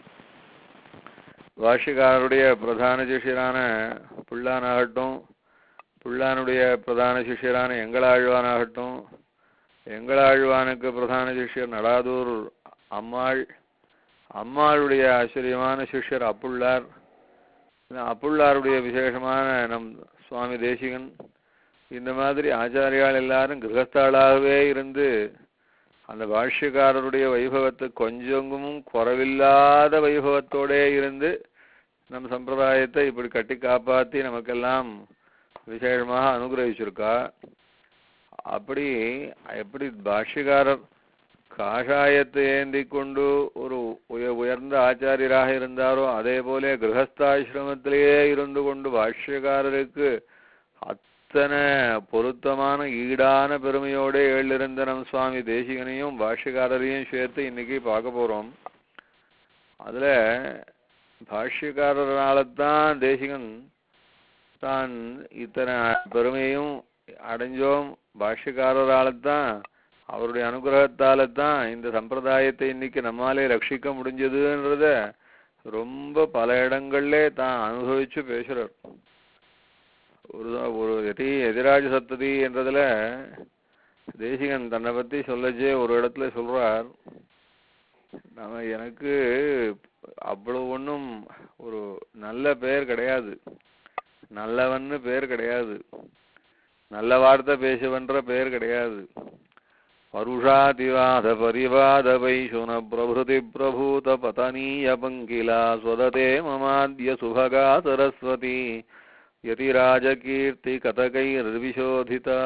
பாஷ்யக்காரருடைய பிரதான சிஷ்யரான புல்லானாகட்டும் புல்லானுடைய பிரதான சிஷ்யரான எங்களாழ்வானாகட்டும் எங்களாழ்வானுக்கு பிரதான சிஷ்யர் நடாதூர் அம்மாள் அம்மாளுடைய ஆச்சரியமான சிஷ்யர் அப்புள்ளார் இந்த அப்புள்ளாருடைய விசேஷமான நம் சுவாமி தேசிகன் இந்த மாதிரி ஆச்சாரியால் எல்லாரும் கிரகஸ்தாளாகவே இருந்து அந்த பாஷ்யக்காரருடைய வைபவத்தை கொஞ்சமும் குறைவில்லாத வைபவத்தோடே இருந்து நம் சம்பிரதாயத்தை இப்படி கட்டி காப்பாத்தி நமக்கெல்லாம் விசேஷமாக அனுகிரகிச்சிருக்கா அப்படி எப்படி பாஷ்யக்காரர் காஷாயத்தை ஏந்தி கொண்டு ஒரு உய உயர்ந்த ஆச்சாரியராக இருந்தாரோ அதே போல கிரகஸ்தாசிரமத்திலேயே இருந்து கொண்டு பாஷ்யக்காரருக்கு அத்தனை பொருத்தமான ஈடான பெருமையோட எழுந்திருந்த நம் சுவாமி தேசிகனையும் பாஷ்யக்காரரையும் சேர்த்து இன்னைக்கு பார்க்க போறோம் அதுல பாஷ்யக்காரரால தான் தேசிகன் தான் இத்தனை பெருமையும் அடைஞ்சோம் பாஷ்யக்காரரால தான் அவருடைய அனுகிரகத்தால தான் இந்த சம்பிரதாயத்தை இன்னைக்கு நம்மாலே ரட்சிக்க முடிஞ்சதுன்றத ரொம்ப பல இடங்கள்ல தான் அனுபவிச்சு பேசுறார் ஒரு ஒரு எதி எதிராஜ சத்ததி என்றதுல தேசிகன் தன்னை பத்தி சொல்லச்சே ஒரு இடத்துல சொல்றார் நம்ம எனக்கு அவ்வளவு ஒன்றும் ஒரு நல்ல பெயர் கிடையாது நல்லவன்னு பேர் கிடையாது நல்ல வார்த்தை பேசுவன்ற பெயர் கிடையாது பருஷாதிவாத பரிவாத வைஷுன பிரபுதி பிரபூத பதனீய பங்கிலா ஸ்வததே மமாத்ய சுபகா சரஸ்வதி யதிராஜகீர்த்தி கதகைர்விசோதிதா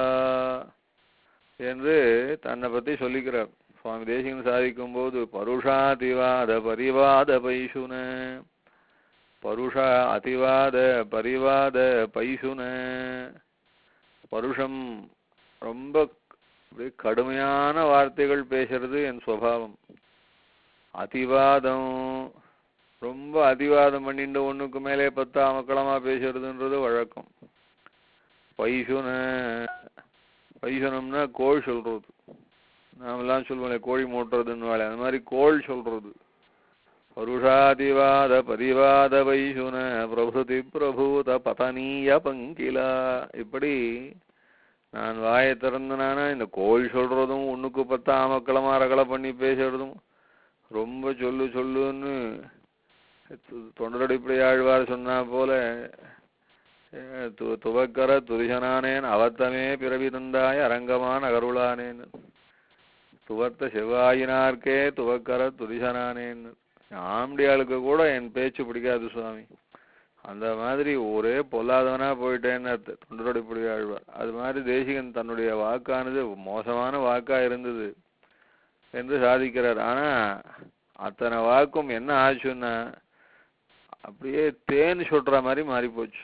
என்று தன்னை பத்தி சொல்லிக்கிறார் சுவாமி தேசிகன் சாதிக்கும் போது பருஷாதிவாத பரிவாத பைஷுன பருஷா அதிவாத பரிவாத பைஷுன பருஷம் ரொம்ப அப்படியே கடுமையான வார்த்தைகள் பேசுறது என் சுவாவம் அதிவாதம் ரொம்ப அதிவாதம் பண்ணிட்டு ஒண்ணுக்கு மேலே பத்தா மக்களமா பேசுறதுன்றது வழக்கம் பைசுன பைசுனம்னா கோள் சொல்றது நாமெல்லாம் சொல்லுவோம் கோழி மூட்டுறதுன்னு வாழை அந்த மாதிரி கோள் சொல்றது பருஷாதிவாத பரிவாத வைசுன பிரபுதி பிரபூத பதனீய பங்கிலா இப்படி நான் வாயை திறந்தனானா இந்த கோள் சொல்றதும் ஒண்ணுக்கு பத்தா மக்களமா ரகலை பண்ணி பேசுறதும் ரொம்ப சொல்லு சொல்லுன்னு தொண்டரடிப்படி ஆழ்வார் சொன்னா போல துவக்கர துரிசனானேன் அவத்தமே பிறவி தந்தாய் அரங்கமான் அகருளானேன் துவர்த்த செவ்வாயினார்க்கே துவக்கர துரிசனானேன் ஆம்படியாளுக்கு கூட என் பேச்சு பிடிக்காது சுவாமி அந்த மாதிரி ஒரே பொல்லாதவனா போயிட்டேன்னு தொண்டரடிப்படி ஆழ்வார் அது மாதிரி தேசிகன் தன்னுடைய வாக்கானது மோசமான வாக்கா இருந்தது என்று சாதிக்கிறார் ஆனா அத்தனை வாக்கும் என்ன ஆச்சுன்னா அப்படியே தேன் சொல்ற மாதிரி மாறி போச்சு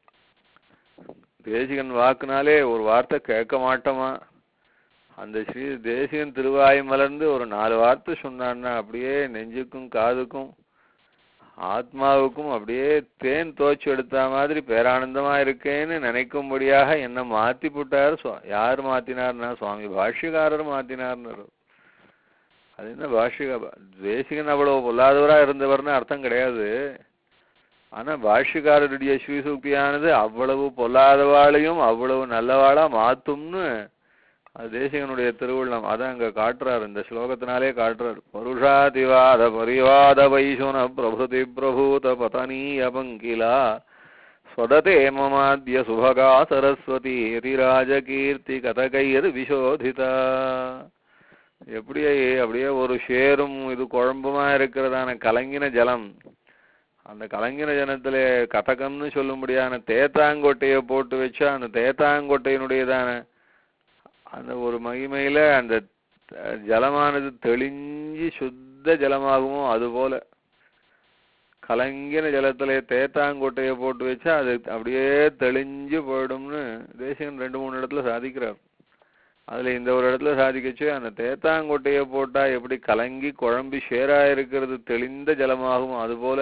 தேசிகன் வாக்குனாலே ஒரு வார்த்தை கேட்க மாட்டோமா அந்த ஸ்ரீ தேசிகன் திருவாய் மலர்ந்து ஒரு நாலு வார்த்தை சொன்னான்னா அப்படியே நெஞ்சுக்கும் காதுக்கும் ஆத்மாவுக்கும் அப்படியே தேன் தோச்சு எடுத்த மாதிரி பேரானந்தமா இருக்கேன்னு நினைக்கும்படியாக என்ன மாத்தி போட்டார் யார் மாத்தினார்னா சுவாமி பாஷ்யக்காரர் மாத்தினார்னு அது என்ன பாஷ்ய தேசிகன் அவ்வளவு பொல்லாதவரா இருந்தவர்னு அர்த்தம் கிடையாது ஆனா பாஷ்யக்காரருடைய ஸ்ரீசூக்தியானது அவ்வளவு பொல்லாதவாளையும் அவ்வளவு நல்லவாளா மாத்தும்னு அது தேசிகனுடைய திருவுள்ளம் அதான் அங்க காட்டுறாரு இந்த ஸ்லோகத்தினாலே காட்டுறாரு பருஷாதிவாத பரிவாத வைசுன பிரபுதி பிரபூத பதனீய பங்கிலா ஸ்வததே மமாத்ய சுபகா சரஸ்வதி யதிராஜகீர்த்தி கதகைர் விசோதிதா எப்படியே அப்படியே ஒரு ஷேரும் இது குழம்புமா இருக்கிறதான கலங்கின ஜலம் அந்த கலங்கின ஜனத்துல கதகம்னு சொல்லும்படியான தேத்தாங்கொட்டையை போட்டு வச்சா அந்த தேத்தாங்கொட்டையினுடையதான அந்த ஒரு மகிமையில அந்த ஜலமானது தெளிஞ்சு சுத்த ஜலமாகுமோ அது போல கலங்கின ஜலத்துல தேத்தாங்கொட்டையை போட்டு வச்சா அது அப்படியே தெளிஞ்சு போயிடும்னு தேசிகன் ரெண்டு மூணு இடத்துல சாதிக்கிறார் அதுல இந்த ஒரு இடத்துல சாதிக்கச்சு அந்த தேத்தாங்கொட்டையை போட்டா எப்படி கலங்கி குழம்பி ஷேரா இருக்கிறது தெளிந்த ஜலமாகும் அது போல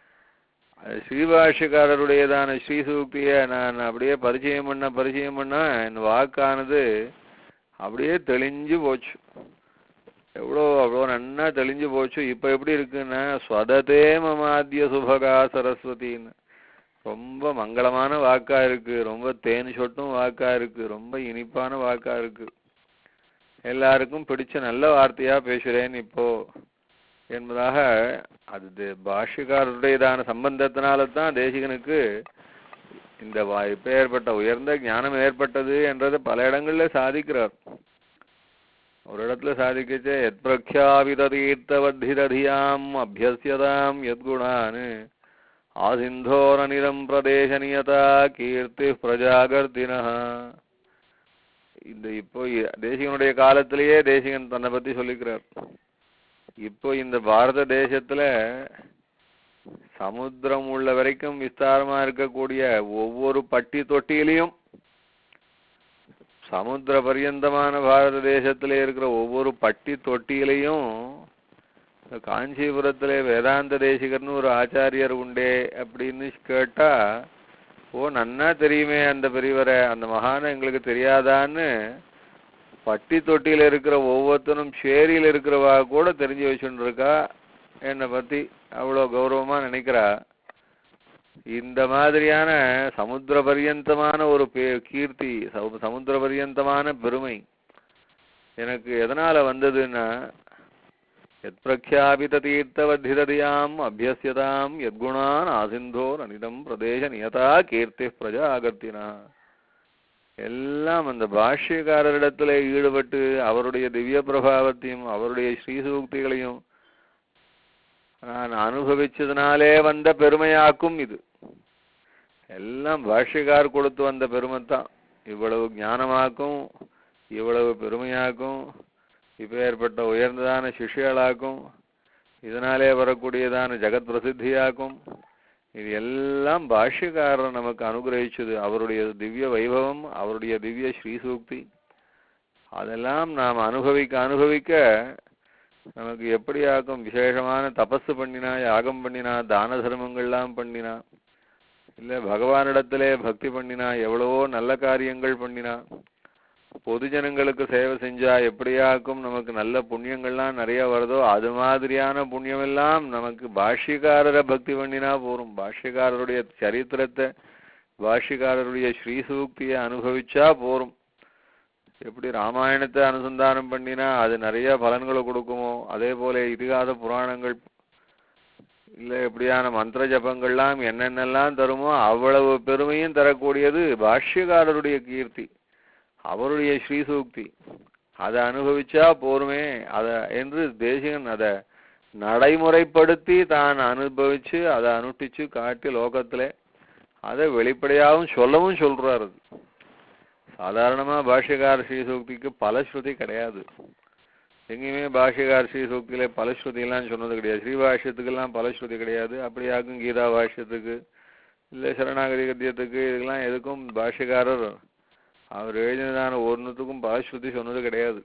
ஸ்ரீபாஷ்யக்காரருடையதான ஸ்ரீசூக்தியை நான் அப்படியே பரிச்சயம் பண்ண பரிச்சயம் பண்ண என் வாக்கானது அப்படியே தெளிஞ்சு போச்சு எவ்வளோ அவ்வளோ நன்னா தெளிஞ்சு போச்சு இப்போ எப்படி இருக்குன்னா ஸ்வததே மமாத்திய சுபகா சரஸ்வதின்னு ரொம்ப மங்களமான வாக்கா இருக்கு ரொம்ப தேன் சொட்டும் வாக்கா இருக்கு ரொம்ப இனிப்பான வாக்கா இருக்கு எல்லாருக்கும் பிடிச்ச நல்ல வார்த்தையா பேசுறேன் இப்போ என்பதாக அது தே- பாஷ்யக்காரருடையதான சம்பந்தத்தினால தான் தேசிகனுக்கு இந்த வா- இப்பேற்பட்ட உயர்ந்த ஞானம் ஏற்பட்டது என்றதை பல இடங்கள்ல சாதிக்கிறார் ஒரு இடத்துல சாதிக்கச்சே எத் பிரக்யாபிதீர்த்தவத்திததியாம் அபியசியதாம் யத்குணான் ஆசிந்தோரனிரம் பிரதேசனியதா கீர்த்தி பிரஜாகர்த்தினா இந்த இப்போ இ- தேசிகனுடைய காலத்திலேயே தேசிகன் தன்னை பத்தி சொல்லிக்கிறார் இப்போ இந்த பாரத தேசத்துல சமுத்திரம் உள்ள வரைக்கும் விஸ்தாரமா இருக்கக்கூடிய ஒவ்வொரு பட்டி தொட்டியிலையும் சமுத்திர பரியந்தமான பாரத தேசத்திலே இருக்கிற ஒவ்வொரு பட்டி தொட்டியிலையும் இந்த காஞ்சிபுரத்திலே வேதாந்த தேசிகர்னு ஒரு ஆச்சாரியர் உண்டே அப்படின்னு கேட்டா ஓ நன்னா தெரியுமே அந்த பெரியவரை அந்த மகான எங்களுக்கு தெரியாதான்னு பட்டி தொட்டியில இருக்கிற ஒவ்வொருத்தனும் சேரியில இருக்கிறவா கூட தெரிஞ்சு வச்சுட்டு இருக்கா என்னை பத்தி அவ்வளோ கௌரவமா நினைக்கிறா இந்த மாதிரியான சமுத்திர பரியந்தமான ஒரு பே- கீர்த்தி சமு- சமுத்திர பரியந்தமான பெருமை எனக்கு எதனால வந்ததுன்னா எத் பிரக்யாபித தீர்த்தவத்திததியாம் அபியசியதாம் யத்குணான் ஆசிந்தோ அனிதம் பிரதேச நியதா கீர்த்தி பிரஜாகர்த்தினா எல்லாம் அந்த பாஷ்யக்காரரிடத்துல ஈடுபட்டு அவருடைய திவ்ய பிரபாவத்தையும் அவருடைய ஸ்ரீசூக்திகளையும் நான் அனுபவிச்சதுனாலே வந்த பெருமையாக்கும் இது எல்லாம் பாஷ்யக்கார் கொடுத்து வந்த பெருமைத்தான் இவ்வளவு ஞானமாக்கும் இவ்வளவு பெருமையாக்கும் இப்பேற்பட்ட உயர்ந்ததான சிஷ்யலாக்கும் இதனாலே வரக்கூடியதான ஜெகத் பிரசித்தியாக்கும் இது எல்லாம் பாஷ்யக்காரர் நமக்கு அனுகிரகிச்சது அவருடைய திவ்ய வைபவம் அவருடைய திவ்ய ஸ்ரீசூக்தி அதெல்லாம் நாம் அனுபவிக்க அனுபவிக்க நமக்கு எப்படி ஆக்கும் விசேஷமான தபசு பண்ணினா யாகம் பண்ணினா தான தர்மங்கள்லாம் பண்ணினா இல்ல பகவானிடத்திலே பக்தி பண்ணினா எவ்வளவோ நல்ல காரியங்கள் பண்ணினா பொது ஜனங்களுக்கு சேவை செஞ்சா எப்படியாக்கும் நமக்கு நல்ல புண்ணியங்கள்லாம் நிறைய வருதோ அது மாதிரியான புண்ணியமெல்லாம் நமக்கு பாஷ்யக்காரரை பக்தி பண்ணினா போரும் பாஷ்யக்காரருடைய சரித்திரத்தை பாஷ்யக்காரருடைய ஸ்ரீசூக்தியை அனுபவிச்சா போரும் எப்படி ராமாயணத்தை அனுசந்தானம் பண்ணினா அது நிறைய பலன்களை கொடுக்குமோ அதே போல இதிகாத புராணங்கள் இல்ல எப்படியான மந்திர ஜபங்கள்லாம் என்னென்னலாம் தருமோ அவ்வளவு பெருமையும் தரக்கூடியது பாஷ்யக்காரருடைய கீர்த்தி அவருடைய ஸ்ரீசூக்தி அதை அனுபவிச்சா போருமே அத என்று தேசிகன் அதை நடைமுறைப்படுத்தி தான் அனுபவிச்சு அதை அனுஷ்டிச்சு காட்டி லோகத்திலே அதை வெளிப்படையாகவும் சொல்லவும் சொல்றாரு அது. சாதாரணமா பாஷ்யகார ஸ்ரீசூக்திக்கு பலஸ்ருதி கிடையாது எங்கேயுமே பாஷ்யகார ஸ்ரீசூக்தியில பலஸ்ருதியெல்லாம் சொன்னது கிடையாது ஸ்ரீபாஷ்யத்துக்கெல்லாம் பலஸ்ருதி கிடையாது அப்படியாக்கும் கீதா பாஷ்யத்துக்கு இல்லை சரணாகதி கத்தியத்துக்கு இதுக்கெல்லாம் எதுக்கும் பாஷ்யக்காரர் அவர் எழுதினதான ஒன்றுத்துக்கும் பலஸ்ருதி சொன்னது கிடையாது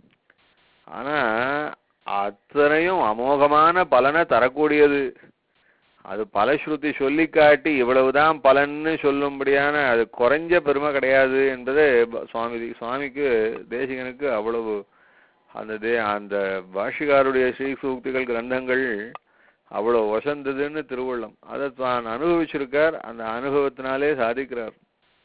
ஆனா அத்தனையும் அமோகமான பலனை தரக்கூடியது அது பலஸ்ருதி சொல்லி காட்டி இவ்வளவுதான் பலன்னு சொல்லும்படியான அது குறைஞ்ச பெருமை கிடையாது என்பது ப- சுவாமி சுவாமிக்கு தேசிகனுக்கு அவ்வளவு அந்த தே அந்த பாஷிகாருடைய ஸ்ரீ சூக்திகள் கிரந்தங்கள் அவ்வளவு வசந்ததுன்னு திருவள்ளம் அதை தான் அனுபவிச்சிருக்கார் அந்த அனுபவத்தினாலே சாதிக்கிறார்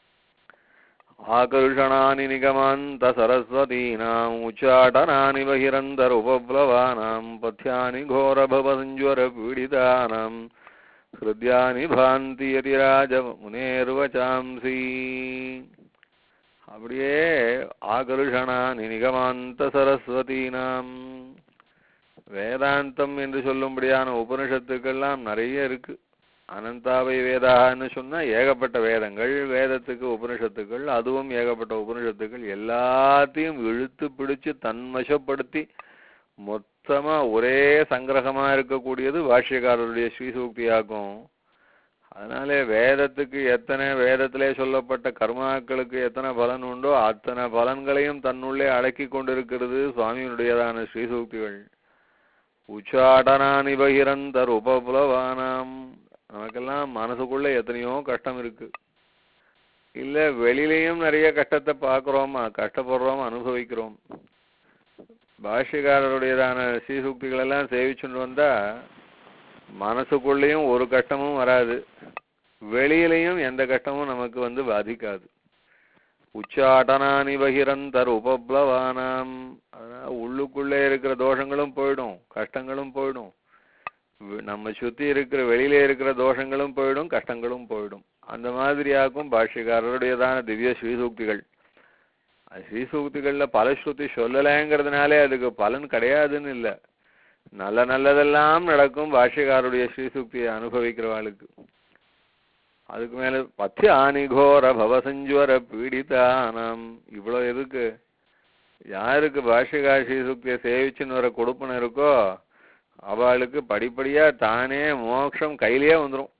ஆகர்ஷணானி நிகமாந்த சரஸ்வதீனாம் உச்சாடனானி பகிரந்தர் உபப்ளவானாம் பத்யானி கோரபவஞ்சர பீடிதானாம் ஹிருத்யானி பாந்தி யதிராஜ முனேர்வச்சாம்சி அப்படியே ஆகர்ஷணானி நிகமாந்த சரஸ்வதீனாம் வேதாந்தம் என்று சொல்லும்படியான உபனிஷத்துக்கெல்லாம் நிறைய இருக்கு அனந்தாவை வேதான்னு சொன்னா ஏகப்பட்ட வேதங்கள் வேதத்துக்கு உபனிஷத்துக்கள் அதுவும் ஏகப்பட்ட உபனிஷத்துக்கள் எல்லாத்தையும் இழுத்து பிடிச்சு தன்வசப்படுத்தி மொத்தமா ஒரே சங்கிரகமா இருக்கக்கூடியது பாஷ்யக்காரருடைய ஸ்ரீசூக்தியாகும் அதனாலே வேதத்துக்கு எத்தனை வேதத்திலே சொல்லப்பட்ட கர்மாக்களுக்கு எத்தனை பலன் உண்டோ அத்தனை பலன்களையும் தன்னுள்ளே அடக்கி கொண்டிருக்கிறது சுவாமியினுடையதான ஸ்ரீசூக்திகள் உச்சாடனானி பகிரந்தர் உபபுலவானாம் நமக்கெல்லாம் மனசுக்குள்ள எத்தனையோ கஷ்டம் இருக்கு இல்ல வெளியிலயும் நிறைய கஷ்டத்தை பார்க்கிறோம் கஷ்டப்படுறோம் அனுபவிக்கிறோம் பாஷ்யக்காரருடையதான ஸ்ரீசூக்திகள் எல்லாம் சேவிச்சுட்டு வந்தா மனசுக்குள்ளேயும் ஒரு கஷ்டமும் வராது வெளியிலையும் எந்த கஷ்டமும் நமக்கு வந்து பாதிக்காது உச்சாட்டனானி பகிரந்தர் உபப்ளவானாம் அதனால உள்ளுக்குள்ளே இருக்கிற தோஷங்களும் போயிடும் கஷ்டங்களும் போயிடும் வி- நம்ம சுத்தி இருக்கிற வெளியில இருக்கிற தோஷங்களும் போயிடும் கஷ்டங்களும் போயிடும் அந்த மாதிரியாக்கும் பாஷ்யக்காரருடையதான திவ்ய ஸ்ரீசூக்திகள் அது ஸ்ரீசூக்திகள்ல பலஸ்ருதி சொல்லலைங்கிறதுனாலே அதுக்கு பலன் கிடையாதுன்னு இல்ல நல்ல நல்லதெல்லாம் நடக்கும் பாஷ்யக்காரருடைய ஸ்ரீசூக்தியை அனுபவிக்கிறவாளுக்கு அதுக்கு மேல பத்தியானி கோர பவசஞ்சுவர பீடிதானம் இவ்வளவு எதுக்கு யாருக்கு பாஷ்யகார ஸ்ரீசூக்தியை சேவிச்சுன்னு வர கொடுப்பன இருக்கோ அவளுக்கு படிப்படியா தானே மோட்சம் கையிலேயே வந்துரும்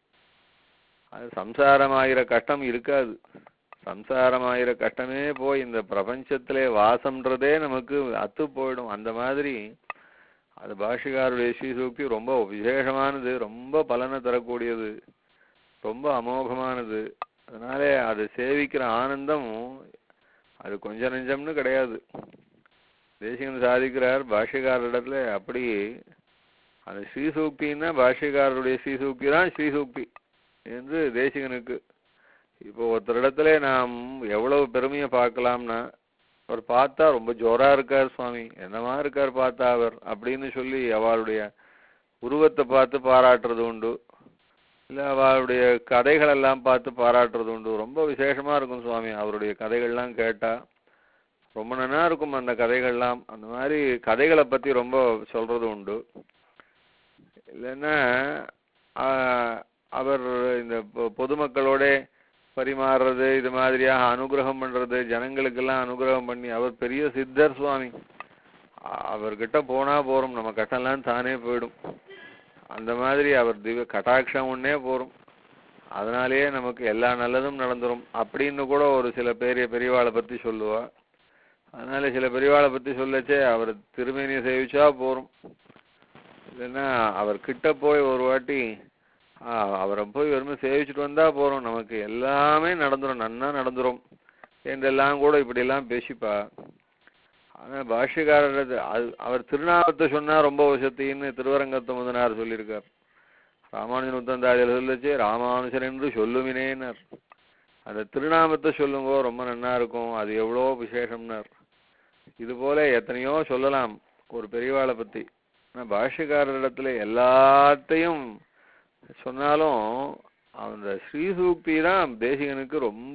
அது சம்சாரமாகிற கஷ்டம் இருக்காது சம்சாரமாகிற கஷ்டமே போய் இந்த பிரபஞ்சத்திலே வாசம்ன்றதே நமக்கு அத்து போயிடும் அந்த மாதிரி அது பாஷிகாருடைய ஸ்ரீசூக்தி ரொம்ப விசேஷமானது ரொம்ப பலனை தரக்கூடியது ரொம்ப அமோகமானது அதனாலே அதை சேவிக்கிற ஆனந்தம் அது கொஞ்சம் நெஞ்சம்னு கிடையாது தேசிகன் சாதிக்கிறார் பாஷ்யக்காரரிடத்துல அப்படி அந்த ஸ்ரீசூக்தின்னா பாஷ்யக்காரருடைய ஸ்ரீசூக்தி தான் ஸ்ரீசூக்தி என்று தேசிகனுக்கு இப்போ ஒருத்தரிடத்துல நாம் எவ்வளவு பெருமையை பார்க்கலாம்னா அவர் பார்த்தா ரொம்ப ஜோரா இருக்கார் சுவாமி என்னமா இருக்கார் பார்த்தா அவர் அப்படின்னு சொல்லி அவளுடைய உருவத்தை பார்த்து பாராட்டுறது உண்டு இல்ல அவளுடைய கதைகள் எல்லாம் பார்த்து பாராட்டுறது உண்டு ரொம்ப விசேஷமா இருக்கும் சுவாமி அவருடைய கதைகள்லாம் கேட்டா ரொம்ப நல்லா இருக்கும் அந்த கதைகள்லாம் அந்த மாதிரி கதைகளை பத்தி ரொம்ப சொல்றது உண்டு இல்லைன்னா ஆஹ், அவர் இந்த பொ- பொதுமக்களோட பரிமாறுறது இது மாதிரியாக அனுகிரகம் பண்றது ஜனங்களுக்கெல்லாம் அனுகிரகம் பண்ணி அவர் பெரிய சித்தர் சுவாமி அ- அவர்கிட்ட போனா போறோம் நம்ம கட்டெல்லாம் தானே போயிடும் அந்த மாதிரி அவர் திவ்ய கட்டாட்சம் ஒன்னே போறோம் அதனாலேயே நமக்கு எல்லா நல்லதும் நடந்துரும் அப்படின்னு கூட ஒரு சில பெரிய பெரியவாளை பத்தி சொல்லுவா அதனால சில பெரியவாளை பத்தி சொல்லச்சே அவர் திருமேனியை சேவிச்சா போறோம் இல்லைன்னா அவர் கிட்ட போய் ஒரு வாட்டி ஆ, அவரை போய் வெறுமை சேவிச்சுட்டு வந்தா போறோம் நமக்கு எல்லாமே நடந்துரும் நன்னா நடந்துரும் என்றெல்லாம் கூட இப்படி எல்லாம் பேசிப்பா ஆனா பாஷ்யக்காரர் அது அது- அவர் திருநாமத்தை சொன்னா ரொம்ப வசத்தின்னு திருவரங்கத்து முதனார் சொல்லியிருக்கார் ராமானுஜன் உத்தந்தாதியில் சொல்லுச்சு ராமானுஜன் என்று சொல்லுமினேன்னார் அந்த திருநாமத்தை சொல்லுங்கோ ரொம்ப நன்னா இருக்கும் அது எவ்வளோ விசேஷம்னார் இது போல எத்தனையோ சொல்லலாம் ஒரு பெரியவாளை பத்தி ஆனா பாஷ்யக்காரரிடத்துல எல்லாத்தையும் சொன்னாலும் அந்த ஸ்ரீசூக்தி தான் தேசிகனுக்கு ரொம்ப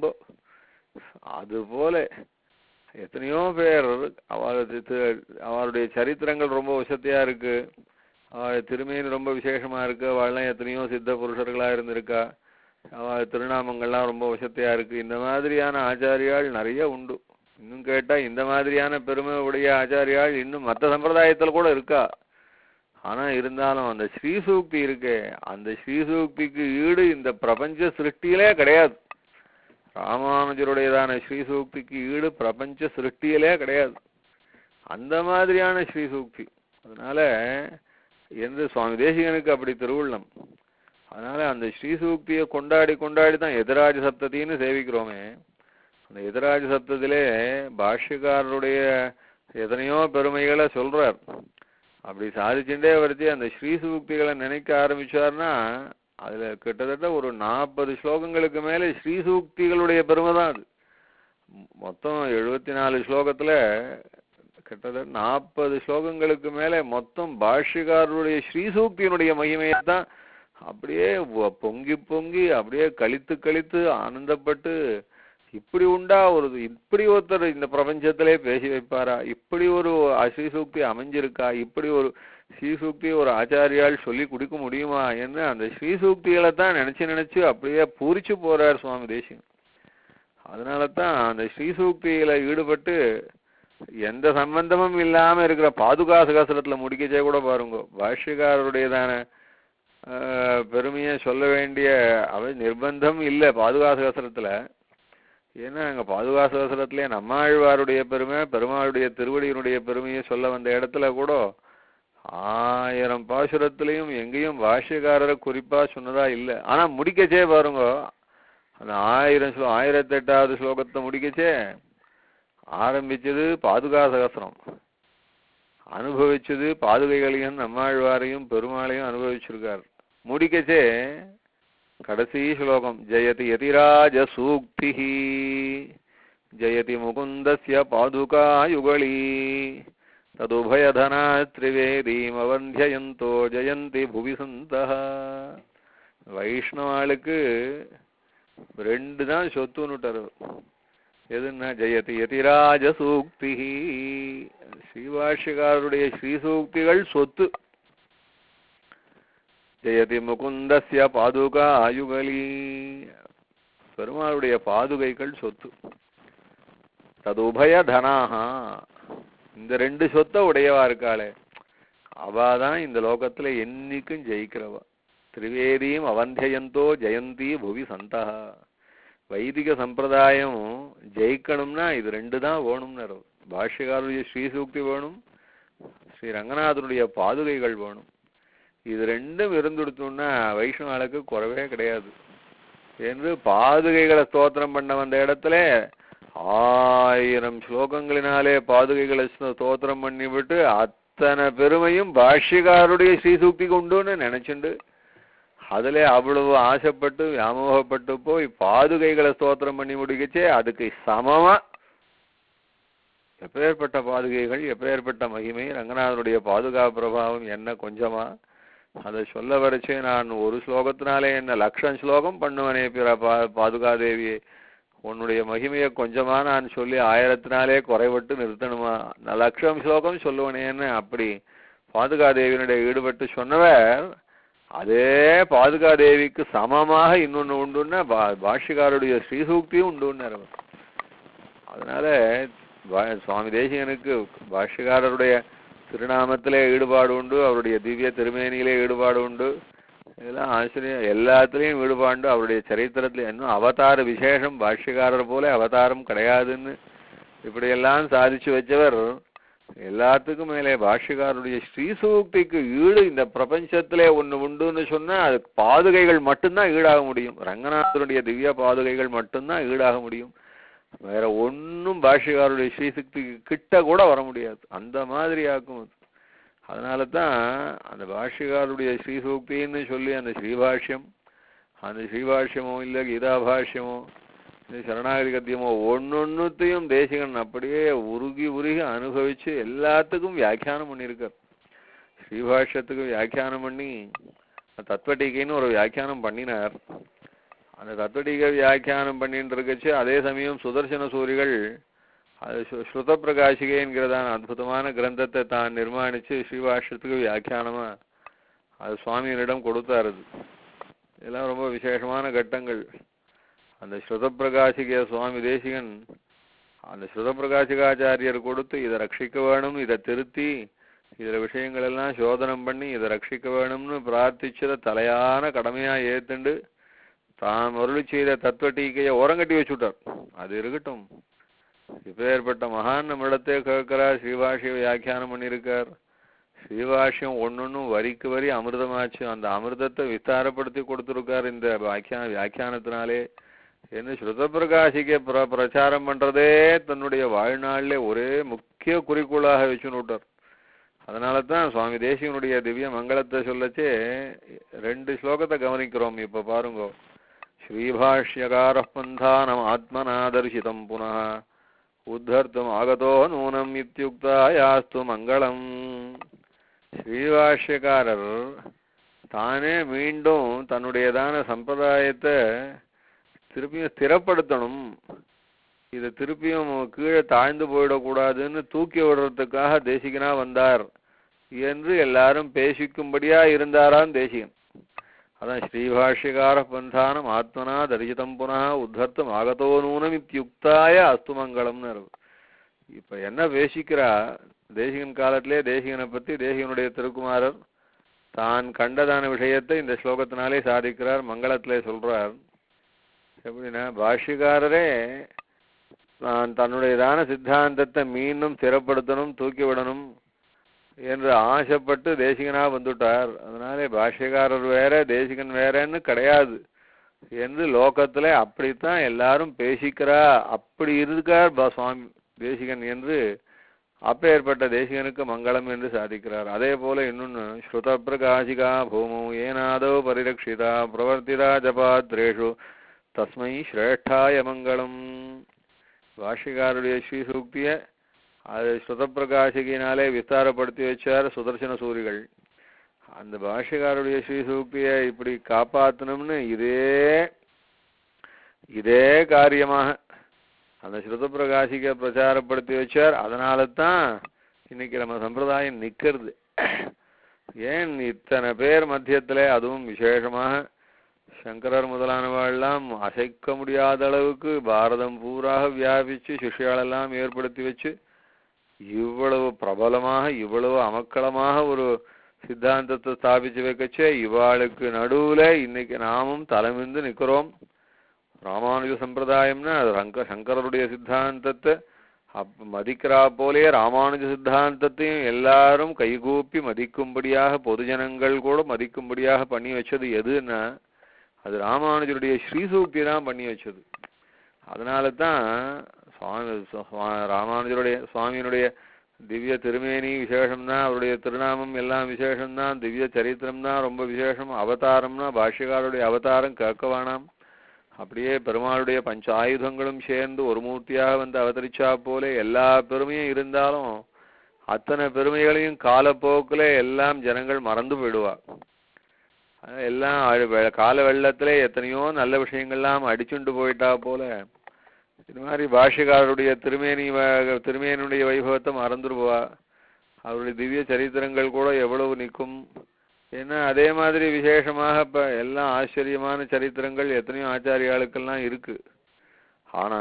அது போல எத்தனையோ பேர் அவரது தி- அவருடைய சரித்திரங்கள் ரொம்ப வசதியா இருக்கு அவள் திருமேனி ரொம்ப விசேஷமா இருக்கு அவள்லாம் எத்தனையோ சித்த புருஷர்களா இருந்திருக்கா அவள் திருநாமங்கள்லாம் ரொம்ப வசதியா இருக்கு இந்த மாதிரியான ஆச்சாரியாள் நிறைய உண்டு இன்னும் கேட்டா இந்த மாதிரியான பெருமை உடைய ஆச்சாரியாள் இன்னும் மற்ற சம்பிரதாயத்துல கூட இருக்கா ஆனா இருந்தாலும் அந்த ஸ்ரீசூக்தி இருக்கே அந்த ஸ்ரீசூக்திக்கு ஈடு இந்த பிரபஞ்ச சிருஷ்டியிலே கிடையாது ராமானுஜருடையதான ஸ்ரீசூக்திக்கு ஈடு பிரபஞ்ச சிருஷ்டியிலே கிடையாது அந்த மாதிரியான ஸ்ரீசூக்தி அதனால எந்த சுவாமி தேசிகனுக்கு அப்படி திருவுள்ளம் அதனால அந்த ஸ்ரீசூக்தியை கொண்டாடி கொண்டாடி தான் எதிராஜ சப்தத்தின்னு சேவிக்கிறோமே அந்த எதிராஜ சப்தத்திலே பாஷ்யக்காரருடைய எத்தனையோ பெருமைகளை சொல்றார் அப்படி சாதிச்சுட்டே வருது அந்த ஸ்ரீசூக்திகளை நினைக்க ஆரம்பிச்சார்னா அதுல கிட்டத்தட்ட ஒரு நாற்பது ஸ்லோகங்களுக்கு மேல ஸ்ரீசூக்திகளுடைய பெருமை தான் அது மொ- மொத்தம் எழுபத்தி நாலு ஸ்லோகத்துல கிட்டத்தட்ட நாற்பது ஸ்லோகங்களுக்கு மேல மொத்தம் பாஷ்யக்காரருடைய ஸ்ரீசூக்தியினுடைய மகிமையை தான் அப்படியே வ- பொங்கி பொங்கி அப்படியே கழித்து கழித்து ஆனந்தப்பட்டு இப்படி உண்டா ஒரு இப்படி ஒருத்தர் இந்த பிரபஞ்சத்திலே பேசி வைப்பாரா இப்படி ஒரு ஸ்ரீசூக்தி அமைஞ்சிருக்கா இப்படி ஒரு ஸ்ரீசூக்தி ஒரு ஆச்சாரியால் சொல்லி கொடுக்க முடியுமா என்று அந்த ஸ்ரீசூக்திகளை தான் நினைச்சு நினைச்சு அப்படியே பூரிச்சு போறார் சுவாமி தேசிகன் அதனால தான் அந்த ஸ்ரீசூக்தியில ஈடுபட்டு எந்த சம்பந்தமும் இல்லாம இருக்கிற பாதுகா சகசரத்துல முடிக்கச்சே கூட பாருங்க பாஷ்யக்காரருடையதான ஆஹ், பெருமையை சொல்ல வேண்டிய அவ நிர்பந்தம் இல்லை பாதுகா சகசரத்துல ஏன்னா அங்க பாதுகா சகசரத்திலே நம்மாழ்வாருடைய பெருமை பெருமாளுடைய திருவடியினுடைய பெருமையை சொல்ல வந்த இடத்துல கூட ஆயிரம் பாசுரத்திலையும் எங்கேயும் பாஷ்யக்காரரை குறிப்பா சொன்னதா இல்ல ஆனா முடிக்கச்சே பாருங்க அந்த ஆயிரம் ஸ்லோ ஆயிரத்தெட்டாவது ஸ்லோகத்தை முடிக்கச்சே ஆரம்பிச்சது பாதுகா சகசிரம் அனுபவிச்சது பாதுகைகளையும் நம்மாழ்வாரையும் பெருமாளையும் அனுபவிச்சிருக்கார் முடிக்கச்சே கடைசி ஸ்லோகம் ஜெயதி யதிராஜ சூக்தி ஜெயதி முகுந்தஸ்ய பாதுகா யுகளி ததுபயதனா திரிவேதீம் அவந்தியந்தோ ஜெயந்தி புவி சந்தः வைஷ்ணவாளுக்கு ரெண்டு தான் சொத்துன்னுட்டாரு எதுன்னா ஜெயதி யதிராஜ சூக்தி ஸ்ரீபாஷ்யக்காரருடைய ஸ்ரீசூக்திகள் சொத்து ஜெயதி முகுந்தஸ்ய பாதுகா ஆயுகலி பெருமாளுடைய பாதுகைகள் சொத்து தது உபய தனாகா இந்த ரெண்டு சொத்தை உடையவா இருக்காளே அவா தான் இந்த லோகத்துல என்னைக்கும் ஜெயிக்கிறவா திரிவேதியும் அவந்தியந்தோ ஜெயந்தி புவி சந்தா வைதிக சம்பிரதாயம் ஜெயிக்கணும்னா இது ரெண்டு தான் வேணும்னு பாஷ்யக்காரருடைய ஸ்ரீசூக்தி வேணும் ஸ்ரீ ரங்கநாதனுடைய பாதுகைகள் வேணும் இது ரெண்டும் இருந்துடுத்தோம்னா வைஷ்ணவாளுக்கு குறவே கிடையாது என்று பாதுகைகளை ஸ்தோத்திரம் பண்ண வந்த இடத்துல ஆயிரம் ஸ்லோகங்களினாலே பாதுகைகளை ஸ்தோத்திரம் பண்ணிவிட்டு அத்தனை பெருமையும் பாஷ்யக்காரருடைய ஸ்ரீசூக்திக்கு உண்டுன்னு நினைச்சுண்டு அதுல அவ்வளவு ஆசைப்பட்டு வியாமோகப்பட்டு போய் பாதுகைகளை ஸ்தோத்திரம் பண்ணி முடிக்கச்சே அதுக்கு சமமா எப்பேற்பட்ட பாதுகைகள் எப்பேற்பட்ட மகிமை ரங்கநாதனுடைய பாதுகா பிரபாவம் என்ன கொஞ்சமா அதை சொல்ல வரைச்சே நான் ஒரு ஸ்லோகத்தினாலே என்ன லட்சம் ஸ்லோகம் பண்ணுவனே பிற பா பாதுகாதேவியே உன்னுடைய மகிமையை கொஞ்சமா நான் சொல்லி ஆயிரத்தினாலே குறைபட்டு நிறுத்தணுமா நான் லட்சம் ஸ்லோகம் சொல்லுவனேன்னு அப்படி பாதுகாதேவியினுடைய ஈடுபட்டு சொன்னவர் அதே பாதுகாதேவிக்கு சமமாக இன்னொன்னு உண்டுன்னா பா பாஷ்யக்காரருடைய ஸ்ரீசூக்தியும் உண்டுன்னார் அவர் அதனால பா- சுவாமி தேசிகனுக்கு பாஷ்யக்காரருடைய திருநாமத்திலே ஈடுபாடு உண்டு அவருடைய திவ்ய திருமேனியிலே ஈடுபாடு உண்டு இதெல்லாம் ஆச்சரியம் எல்லாத்துலேயும் ஈடுபாண்டு அவருடைய சரித்திரத்துல இன்னும் அவதார விசேஷம் பாஷ்யக்காரர் போல அவதாரம் கிடையாதுன்னு இப்படியெல்லாம் சாதிச்சு வச்சவர் எல்லாத்துக்கும் மேலே பாஷ்யக்காரருடைய ஸ்ரீசூக்திக்கு ஈடு இந்த பிரபஞ்சத்திலே ஒண்ணு உண்டுன்னு சொன்னா அது பாதுகைகள் மட்டும்தான் ஈடாக முடியும் ரங்கநாதனுடைய திவ்ய பாதுகைகள் மட்டும்தான் ஈடாக முடியும் வேற ஒண்ணும் பாஷ்யக்காரருடைய ஸ்ரீசக்திக்கு கிட்ட கூட வர முடியாது அந்த மாதிரி ஆக்கும் அது அதனால தான் அந்த பாஷ்யக்காரருடைய ஸ்ரீசூக்தின்னு சொல்லி அந்த ஸ்ரீபாஷ்யம் அந்த ஸ்ரீபாஷ்யமோ இல்லை கீதா பாஷ்யமோ இந்த சரணாகதி கத்தியமோ ஒன்னொன்னுத்தையும் தேசிகன் அப்படியே உருகி உருகி அனுபவிச்சு எல்லாத்துக்கும் வியாக்கியானம் பண்ணியிருக்கார் ஸ்ரீபாஷ்யத்துக்கு வியாக்கியானம் பண்ணி தத்வடீகைன்னு ஒரு வியாக்கியானம் பண்ணினார் அந்த தத்துவடீக வியாக்கியானம் பண்ணிட்டு இருக்கச்சு அதே சமயம் சுதர்சன சூரிகள் அது ஸ்ரு- ஸ்ருத பிரகாசிகை என்கிறதான அற்புதமான கிரந்தத்தை தான் நிர்மாணிச்சு ஸ்ரீபாஷ்யத்துக்கு வியாக்கியானமா அது சுவாமியினிடம் கொடுத்தார் அது இதெல்லாம் ரொம்ப விசேஷமான கட்டங்கள் அந்த ஸ்ருத பிரகாசிக சுவாமி தேசிகன் அந்த ஸ்ருத பிரகாசிகாச்சாரியர் கொடுத்து இதை ரட்சிக்க வேணும் இதை திருத்தி இதுல விஷயங்கள் எல்லாம் சோதனம் பண்ணி இதை ரட்சிக்க வேணும்னு பிரார்த்திச்சத தலையான கடமையா ஏத்துண்டு தான் அருளி செய்த தத்துவ டீக்கையை ஓரங்கட்டி வச்சுட்டார் அது இருக்கட்டும் இப்பேற்பட்ட மகான் நம்மிடத்தே கேட்கிறார் ஸ்ரீபாஷ்ய வியாக்கியானம் பண்ணியிருக்கார் ஸ்ரீபாஷ்யம் ஒன்னொன்னும் வரிக்கு வரி அமிர்தமாச்சு அந்த அமிர்தத்தை விஸ்தாரப்படுத்தி கொடுத்திருக்கார் இந்த வியாக்கியா வியாக்கியானத்தினாலே என்று ஸ்ருத பிரகாசிக்க பிர பிரச்சாரம் பண்றதே தன்னுடைய வாழ்நாளிலே ஒரே முக்கிய குறிக்கோளாக வச்சுன்னு விட்டார் அதனால தான் சுவாமி தேசிகனுடைய திவ்ய மங்களத்தை சொல்லச்சே ரெண்டு ஸ்லோகத்தை கவனிக்கிறோம் இப்ப பாருங்க ஸ்ரீபாஷ்யகார பந்தானம் ஆத்மனாதர்சிதம் புனः உத்தர்த்தும் ஆகதோ நூனம் இத்தியுக்தாயாஸ்து மங்களம் ஸ்ரீபாஷ்யக்காரர் தானே மீண்டும் தன்னுடையதான சம்பிரதாயத்தை திருப்பியும் ஸ்திரப்படுத்தணும் இதை திருப்பியும் கீழே தாழ்ந்து போயிடக்கூடாதுன்னு தூக்கி விடுறதுக்காக தேசிகனா வந்தார் என்று எல்லாரும் பேசிக்கும்படியா இருந்தாராம் தேசிகன் அதான் ஸ்ரீபாஷ்யகார பந்தானம் ஆத்மனா தரிசிதம் புனः உத்தர்த்தம் ஆகதோ நூனம் இத்தியுக்தாய அஸ்து மங்களம்னு இருக்கு இப்ப என்ன பேசிக்கிறா தேசிகன் காலத்திலே தேசிகனை பத்தி தேசிகனுடைய திருக்குமாரர் தான் கண்டதான விஷயத்தை இந்த ஸ்லோகத்தினாலே சாதிக்கிறார் மங்களத்திலே சொல்றார் எப்படின்னா பாஷ்யக்காரரே நான் தன்னுடையதான சித்தாந்தத்தை மீண்டும் ஸ்திரப்படுத்தணும் தூக்கி விடணும் என்று ஆசைப்பட்டு தேசிகனா வந்துட்டார் அதனாலே பாஷ்யக்காரர் வேற தேசிகன் வேறன்னு கிடையாது என்று லோகத்துல அப்படித்தான் எல்லாரும் பேசிக்கிறா அப்படி இருக்கார் பா- சுவாமி தேசிகன் என்று அப்பேற்பட்ட தேசிகனுக்கு மங்களம் என்று சாதிக்கிறார் அதே போல இன்னொன்னு ஸ்ருத பிரகாசிகா பூமௌ ஏனாதோ பரிரக்ஷிதா பிரவர்த்திதா ஜபாத்ரேஷு தஸ்மை ஸ்ரேஷ்டாய மங்களம் பாஷிகாருடைய ஸ்ரீ சூக்திய அது ஸ்ருத பிரகாசிகினாலே விஸ்தாரப்படுத்தி வச்சார் சுதர்சன சூரிகள் அந்த பாஷிகாருடைய ஸ்ரீ சூக்தியை இப்படி காப்பாத்தணும்னு இதே இதே காரியமாக அந்த ஸ்ருத பிரகாசிக்க பிரச்சாரப்படுத்தி வச்சார் அதனால தான் இன்னைக்கு நம்ம சம்பிரதாயம் நிக்கிறது ஏன் இத்தனை பேர் மத்தியத்திலே அதுவும் விசேஷமாக சங்கரர் முதலானவாள்லாம் அசைக்க முடியாத அளவுக்கு பாரதம் பூராக வியாபிச்சு சிஷ்யாலெல்லாம் ஏற்படுத்தி வச்சு இவ்வளவு பிரபலமாக இவ்வளவு அமக்களமாக ஒரு சித்தாந்தத்தை ஸ்தாபிச்சு வைக்கச்சே இவாளுக்கு நடுவுல இன்னைக்கு நாமும் தலைமிந்து நிக்கிறோம் ராமானுஜ சம்பிரதாயம்னா அது ரங்க சங்கரருடைய சித்தாந்தத்தை அப் மதிக்கிறா போலே ராமானுஜ சித்தாந்தத்தையும் எல்லாரும் கைகூப்பி மதிக்கும்படியாக பொதுஜனங்கள் கூட மதிக்கும்படியாக பண்ணி வச்சது எதுன்னா அது ராமானுஜருடைய ஸ்ரீசூக்தி தான் பண்ணி வச்சது அதனால தான் சுவாமி சுவா- ராமானுஜருடைய சுவாமியினுடைய திவ்ய திருமேனி விசேஷம்தான் அவருடைய திருநாமம் எல்லாம் விசேஷம்தான் திவ்ய சரித்திரம் தான் ரொம்ப விசேஷம் அவதாரம்னா பாஷ்யக்காரருடைய அவதாரம் கேட்க வேணாம் அப்படியே பெருமாளுடைய பஞ்ச ஆயுதங்களும் சேர்ந்து ஒரு மூர்த்தியாக வந்து அவதரிச்சா போல எல்லா பெருமையும் இருந்தாலும் அத்தனை பெருமைகளையும் காலப்போக்குல எல்லாம் ஜனங்கள் மறந்து போயிடுவா அஹ் எல்லாம் அழு- வெ- கால வெள்ளத்திலே எத்தனையோ நல்ல விஷயங்கள்லாம் அடிச்சுண்டு போயிட்டா போல இது மாதிரி பாஷ்யக்காரருடைய திருமேனி வ- திருமேனியுடைய வைபவத்தை மறந்துடுவா அவருடைய திவ்ய சரித்திரங்கள் கூட எவ்வளவு நிற்கும் ஏன்னா அதே மாதிரி விசேஷமாக இப்ப எல்லாம் ஆச்சரியமான சரித்திரங்கள் எத்தனையோ ஆச்சாரியாளுக்கெல்லாம் இருக்கு ஆனா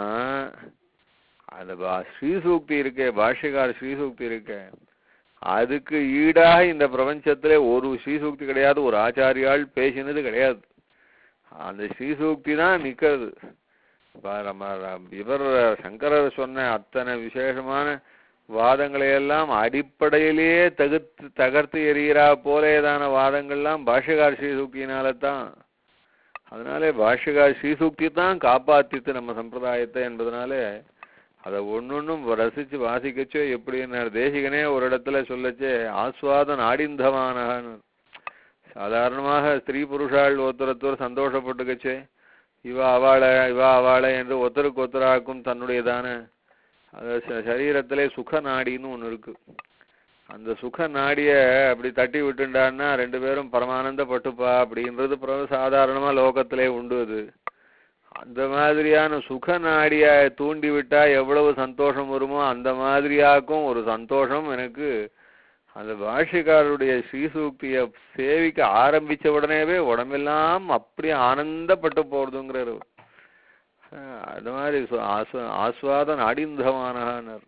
அந்த பா- ஸ்ரீசூக்தி இருக்கே பாஷ்யக்கார ஸ்ரீசூக்தி இருக்கே அதுக்கு ஈடாக இந்த பிரபஞ்சத்திலே ஒரு ஸ்ரீசூக்தி கிடையாது ஒரு ஆச்சாரியால் பேசினது கிடையாது அந்த ஸ்ரீசூக்தி தான் நிக்கிறது ப- நம்ம ர- இவர் சங்கரர் சொன்ன அத்தனை விசேஷமான வாதங்களை எல்லாம் அடிப்படையிலேயே தகுத்து தகர்த்து எறிகிறா போலேதான வாதங்கள்லாம் பாஷ்யகார் ஸ்ரீசூக்தியினால தான் அதனாலே பாஷ்யகார் ஸ்ரீசூக்தி தான் காப்பாத்தித்து நம்ம சம்பிரதாயத்தை என்பதனாலே அதை ஒன்னொன்னும் ரசிச்சு வாசிக்கச்சோ எப்படின்னு தேசிகனே ஒரு இடத்துல சொல்லச்சே ஆஸ்வாத நாடிந்தமானன்னு சாதாரணமாக ஸ்திரீ புருஷாள் ஒருத்தரத்தோர் சந்தோஷப்பட்டுக்கச்சே இவா அவாள இவா அவாள என்று ஒருத்தருக்கு ஒருத்தராக்கும் தன்னுடையதான அது ச- சரீரத்திலே சுக நாடின்னு ஒண்ணு இருக்கு அந்த சுக நாடிய அப்படி தட்டி விட்டுண்டான்னா ரெண்டு பேரும் பரமானந்தப்பட்டுப்பா அப்படின்றது பிர- சாதாரணமா லோகத்திலே உண்டு அது அந்த மாதிரியான சுக நாடிய தூண்டி விட்டா எவ்வளவு சந்தோஷம் வருமோ அந்த மாதிரியாக்கும் ஒரு சந்தோஷம் எனக்கு அந்த பாஷ்யக்காரருடைய ஸ்ரீசூக்திய சேவிக்க ஆரம்பிச்ச உடனேவே உடம்பெல்லாம் அப்படியே ஆனந்தப்பட்டு போறதுங்கிறாரு அஹ் அது மாதிரி சு- ஆஸ்வ- ஆஸ்வாதன் அடிந்தமானார்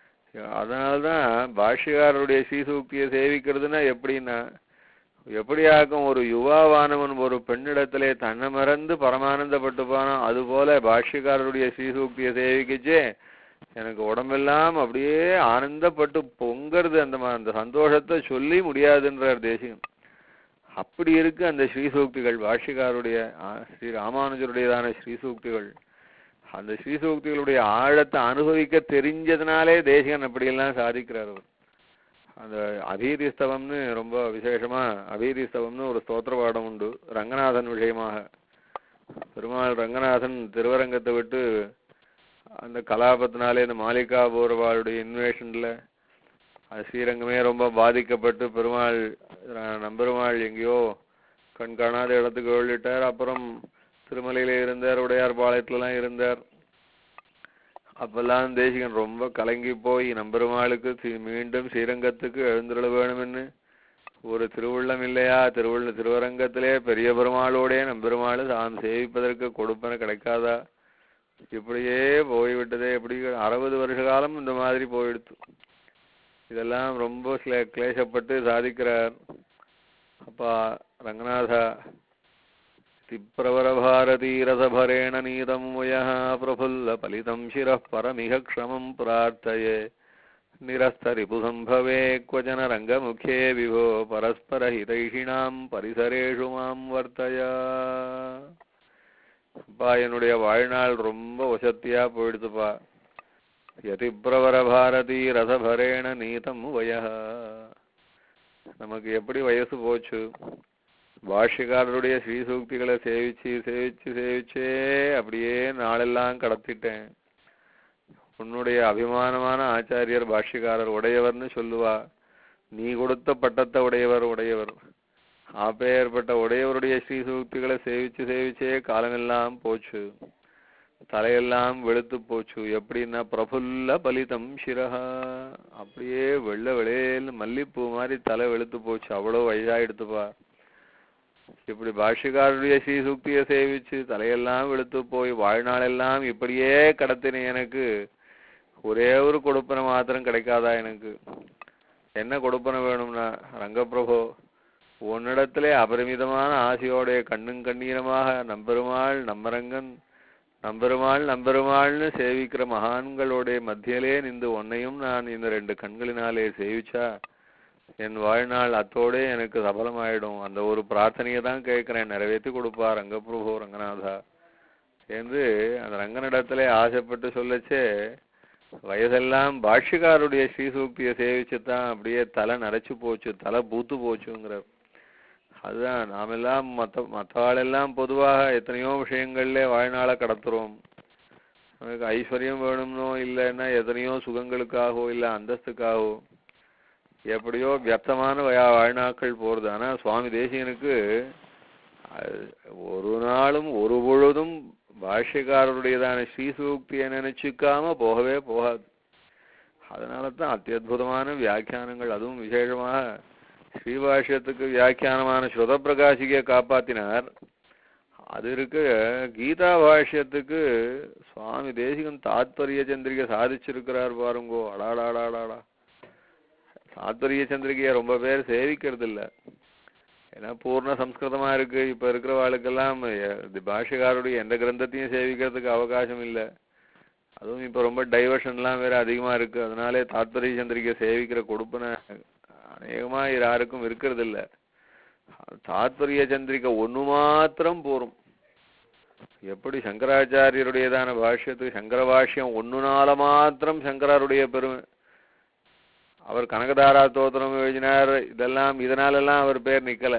அதனால்தான் பாஷ்யக்காரருடைய ஸ்ரீசூக்தியை சேவிக்கிறதுன்னா எப்படின்னா எப்படியாக்கும் ஒரு யுவாவானவன் ஒரு பெண்ணிடத்திலே தன்னை மறந்து பரமானந்தப்பட்டுப்பானோ அதுபோல பாஷ்யக்காரருடைய ஸ்ரீசூக்தியை சேவிக்கச்சே எனக்கு உடம்பெல்லாம் அப்படியே ஆனந்தப்பட்டு பொங்கறது அந்த மா- அந்த சந்தோஷத்தை சொல்லி முடியாதுன்றார் தேசிகன் அப்படி இருக்கு அந்த ஸ்ரீசூக்திகள் பாஷ்யக்காரருடைய ஆ, ஸ்ரீ ராமானுஜருடையதான ஸ்ரீசூக்திகள் அந்த ஸ்ரீசூக்திகளுடைய ஆழத்தை அனுபவிக்க தெரிஞ்சதுனாலே தேசிகன் அப்படியெல்லாம் சாதிக்கிறார் அவர் அந்த அபீதிஸ்தவம்னு ரொம்ப விசேஷமா அபீதிஸ்தவம்னு ஒரு ஸ்தோத்திர பாடம் உண்டு ரங்கநாதன் விஷயமாக பெருமாள் ரங்கநாதன் திருவரங்கத்தை விட்டு அந்த கலாபத்தினாலே இந்த மாலிகா பூர்வாளுடைய இன்வேஷன்ல அது ஸ்ரீரங்கமே ரொம்ப பாதிக்கப்பட்டு பெருமாள் ர- நம்பெருமாள் எங்கேயோ கண் காணாத இடத்துக்கு வெளியிட்டார் அப்புறம் திருமலையில இருந்தார் உடையார் பாளையத்துலலாம் இருந்தார் அப்பெல்லாம் தேசிகன் ரொம்ப கலங்கி போய் நம்பெருமாளுக்கு தி- மீண்டும் ஸ்ரீரங்கத்துக்கு எழுந்துள்ள வேணும்னு ஒரு திருவுள்ளம் இல்லையா திருவுள்ள திருவரங்கத்திலே பெரிய பெருமாளோடே நம்பெருமாள் தான் சேவிப்பதற்கு கொடுப்பன கிடைக்காதா இப்படியே போய்விட்டதே எப்படி அறுபது வருஷ காலம் இந்த மாதிரி போயிடுத்து இதெல்லாம் ரொம்ப கிளே- கிளேசப்பட்டு சாதிக்கிறார் அப்பா ரங்கநாதா திப்ரவரபாரதீரசபரேண நீதம் வயः பிரஃபுல்ல பலிதம் சிரः பரமிக க்ஷமம் பிரார்த்தயே நிரஸ்தரிபுசம்பவே क्वचन ரங்கமுखे விபோ பரஸ்பரஹிதைஷிணாம் பரிசரேஷு மாம் வர்த்தயா அப்பா என்னுடைய வாழ்நாள் ரொம்ப வசத்தியா போயிடுதுப்பா யதிப்ரவர பாரதி ரசபரேண நீதம் வய நமக்கு எப்படி வயசு போச்சு பாஷ்யக்காரருடைய ஸ்ரீசூக்திகளை சேவிச்சு சேவிச்சு சேவிச்சே அப்படியே நாளெல்லாம் கடத்திட்டேன் உன்னுடைய அபிமானமான ஆச்சாரியர் பாஷ்யக்காரர் உடையவர்னு சொல்லுவா நீ கொடுத்த பட்டத்தை உடையவர் உடையவர் அப்பேற்பட்ட உடையவருடைய ஸ்ரீசூக்திகளை சேவிச்சு சேவிச்சே காலமெல்லாம் போச்சு தலையெல்லாம் வெளுத்து போச்சு எப்படின்னா பிரபுல்ல பலிதம் சிரஹா அப்படியே வெள்ளை வெளியேன்னு மல்லிப்பூ மாதிரி தலை வெளுத்து போச்சு அவ்வளோ வயதாயிடுத்துப்பா இப்படி பாஷ்யக்காரருடைய ஸ்ரீசூக்தியை சேவிச்சு தலையெல்லாம் வெளுத்து போய் வாழ்நாளெல்லாம் இப்படியே கடத்தின எனக்கு ஒரே ஒரு கொடுப்பனை மாத்திரம் கிடைக்காதா எனக்கு என்ன கொடுப்பனை வேணும்னா ரங்கப்பிரபு உன்னிடத்திலே அபரிமிதமான ஆசையோடைய கண்ணும் கண்ணீரமாக நம்பெருமாள் நம்மரங்கன் நம்பெருமாள் நம்பெருமாள்னு சேவிக்கிற மகான்களுடைய மத்தியிலே நின்று உன்னையும் நான் இந்த ரெண்டு கண்களினாலே சேவிச்சா என் வாழ்நாள் அத்தோடே எனக்கு சபலமாயிடும் அந்த ஒரு பிரார்த்தனையை தான் கேட்கிறேன் நிறைவேற்றி கொடுப்பா ரங்கப்பிரபு ரங்கநாதா என்று அந்த ரங்கனிடத்திலே ஆசைப்பட்டு சொல்லச்சே வயதெல்லாம் பாஷ்யக்காருடைய ஸ்ரீசூக்தியை சேவிச்சு தான் அப்படியே தலை நரைச்சு போச்சு தலை பூத்து போச்சுங்கிறார் அதுதான் நாமெல்லாம் மற்ற மற்றவாளெல்லாம் பொதுவாக எத்தனையோ விஷயங்கள்ல வாழ்நாளை கடத்துறோம் நமக்கு ஐஸ்வர்யம் வேணும்னோ இல்லைன்னா எத்தனையோ சுகங்களுக்காகவோ இல்லை அந்தஸ்துக்காகவோ எப்படியோ வியர்த்தமான வயா- வாழ்நாட்கள் போறது ஆனா சுவாமி தேசிகனுக்கு அது ஒரு நாளும் ஒரு பொழுதும் பாஷ்யக்காரருடையதான ஸ்ரீசூக்தியை நினைச்சுக்காம போகவே போகாது அதனால தான் அத்தியுதமான வியாக்கியானங்கள் அதுவும் விசேஷமாக ஸ்ரீபாஷ்யத்துக்கு வியாக்கியானமான ஸ்ருத பிரகாசிகையை காப்பாத்தினார் அது இருக்கு கீதா பாஷ்யத்துக்கு சுவாமி தேசிகன் தாத்பரிய சந்திரிகை சாதிச்சிருக்கிறார் பாருங்கோ அடாடாடாடாடா தாத்பரிய சந்திரிகையை ரொம்ப பேர் சேவிக்கிறது இல்ல ஏன்னா பூர்ண சம்ஸ்கிருதமா இருக்கு இப்ப இருக்கிறவாளுக்கெல்லாம் எ- இது பாஷ்யக்காரருடைய எந்த கிரந்தத்தையும் சேவிக்கிறதுக்கு அவகாசம் இல்ல அதுவும் இப்ப ரொம்ப டைவர்ஷன்லாம் வேற அதிகமா இருக்கு அதனாலே தாத்பரிய சந்திரிகை சேவிக்கிற கொடுப்பனை அநேகமா யாருக்கும் இருக்கிறது இல்ல தாத்பரிய சந்திரிகை ஒண்ணு மாத்திரம் போரும் எப்படி சங்கராச்சாரியருடையதான பாஷ்யத்துக்கு சங்கர பாஷ்யம் ஒண்ணுனால மாத்திரம் சங்கராருடைய பெருமை அவர் கனகதாரா தோத்திரம் எழுதினார் இதெல்லாம் இதனாலெல்லாம் அவர் பேர் நிக்கல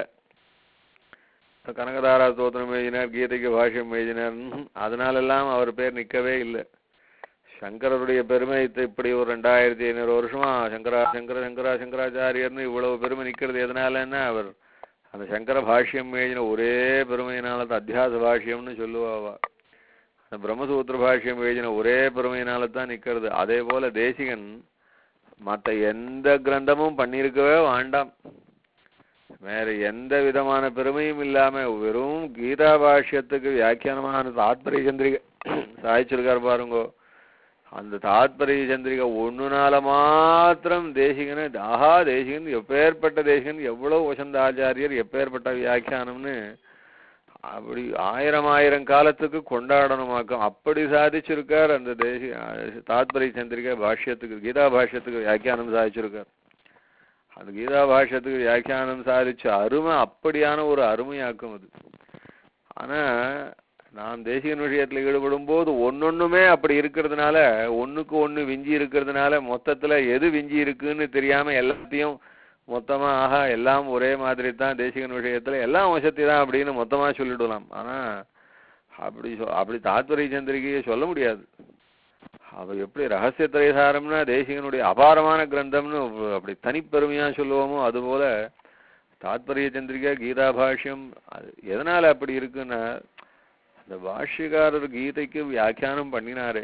கனகதாரா தோத்திரம் எழுதினார் கீதைக்கு பாஷ்யம் எழுதினார் ம்ஹும். அதனாலெல்லாம் அவர் பேர் நிக்கவே இல்லை சங்கரருடைய பெருமை இத்த- இப்படி ஒரு ரெண்டாயிரத்தி ஐநூறு வருஷமா சங்கரா சங்கர சங்கரா சங்கராச்சாரியர்னு இவ்வளவு பெருமை நிக்கிறது எதனாலன்னா அவர் அந்த சங்கர பாஷ்யம் எழுதின ஒரே பெருமையினால தான் அத்தியாச பாஷ்யம்னு சொல்லுவா அவ. அந்த பிரம்மசூத்திர பாஷ்யம் எழுதின ஒரே பெருமையினால தான் நிக்கிறது அதே போல தேசிகன் மத்த எந்த கிரந்தமும் பண்ணியிருக்கவே வேண்டாம் வேற எந்த விதமான பெருமையும் இல்லாம வெறும் கீதா பாஷ்யத்துக்கு வியாக்கியானமான தாத்பரிய சந்திரிகை சாய்ச்சிருக்கார் பாருங்கோ அந்த தாத்பரிய சந்திரிகை ஒண்ணுனால மாத்திரம் தேசிகனை ஆஹா தேசிகன் எப்பேற்பட்ட தேசிகன் எவ்வளவு வசந்த ஆச்சாரியர் எப்பேற்பட்ட வியாக்கியானம்னு அப்படி ஆயிரம் ஆயிரம் காலத்துக்கு கொண்டாடணுமாக்கும் அப்படி சாதிச்சிருக்கார் அந்த தேசி தாத்பரிய சந்திரிகை பாஷ்யத்துக்கு கீதா பாஷ்யத்துக்கு வியாக்கியானம் சாதிச்சிருக்கார் அந்த கீதா பாஷ்யத்துக்கு வியாக்கியானம் சாதிச்ச அருமை அப்படியான ஒரு அருமையாக்கும் அது ஆனா நாம் தேசிகன் விஷயத்துல ஈடுபடும் போது ஒன்னொண்ணுமே அப்படி இருக்கிறதுனால ஒண்ணுக்கு ஒண்ணு விஞ்சி இருக்கிறதுனால மொத்தத்துல எது விஞ்சி இருக்குன்னு தெரியாம எல்லாத்தையும் மொத்தமா ஆஹா எல்லாம் ஒரே மாதிரி தான் தேசிகன் விஷயத்துல எல்லாம் வசதி தான் அப்படின்னு மொத்தமா சொல்லிடலாம் ஆனா அப்படி சொ- அப்படி தாத்பரிய சந்திரிகையை சொல்ல முடியாது அவ எப்படி ரகசிய திரைசாரம்னா தேசிகனுடைய அபாரமான கிரந்தம்னு அப்படி தனிப்பெருமையா சொல்லுவோமோ அதுபோல தாத்பரிய சந்திரிகா கீதா பாஷ்யம் அது எதனால அப்படி இருக்குன்னா அந்த பாஷ்யக்காரர் கீதைக்கு வியாக்கியானம் பண்ணினாரே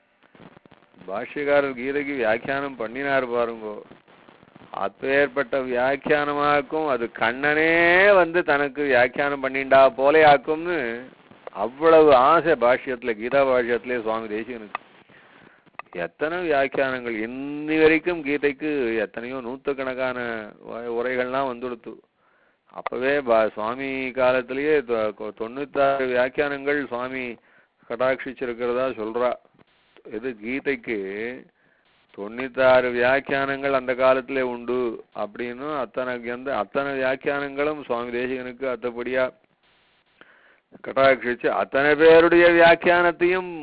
பாஷ்யக்காரர் கீதைக்கு வியாக்கியானம் பண்ணினார் பாருங்கோ அப்பேற்பட்ட வியாக்கியானமாக்கும் அது கண்ணனே வந்து தனக்கு வியாக்கியானம் பண்ணிண்டா போலே ஆக்கும்னு அவ்வளவு ஆசை பாஷ்யத்துல கீதா பாஷ்யத்திலே சுவாமி தேசிகனுக்கு எத்தனை வியாக்கியானங்கள் இன்னி வரைக்கும் கீதைக்கு எத்தனையோ நூற்றுக்கணக்கான வ- உரைகள்லாம் வந்துடுத்து அப்பவே பா- சுவாமி காலத்திலேயே தொ- கொ- தொண்ணூத்தாறு வியாக்கியானங்கள் சுவாமி கடாட்சிச்சிருக்கிறதா சொல்றா இது கீதைக்கு தொண்ணூத்தாறு வியாக்கியானங்கள் அந்த காலத்திலே உண்டு அப்படின்னு அத்தனை எந்த அத்தனை வியாக்கியானங்களும் சுவாமி தேசிகனுக்கு அத்தபடியா கட்டாட்சிச்சு அத்தனை பேருடைய வியாக்கியானத்தையும்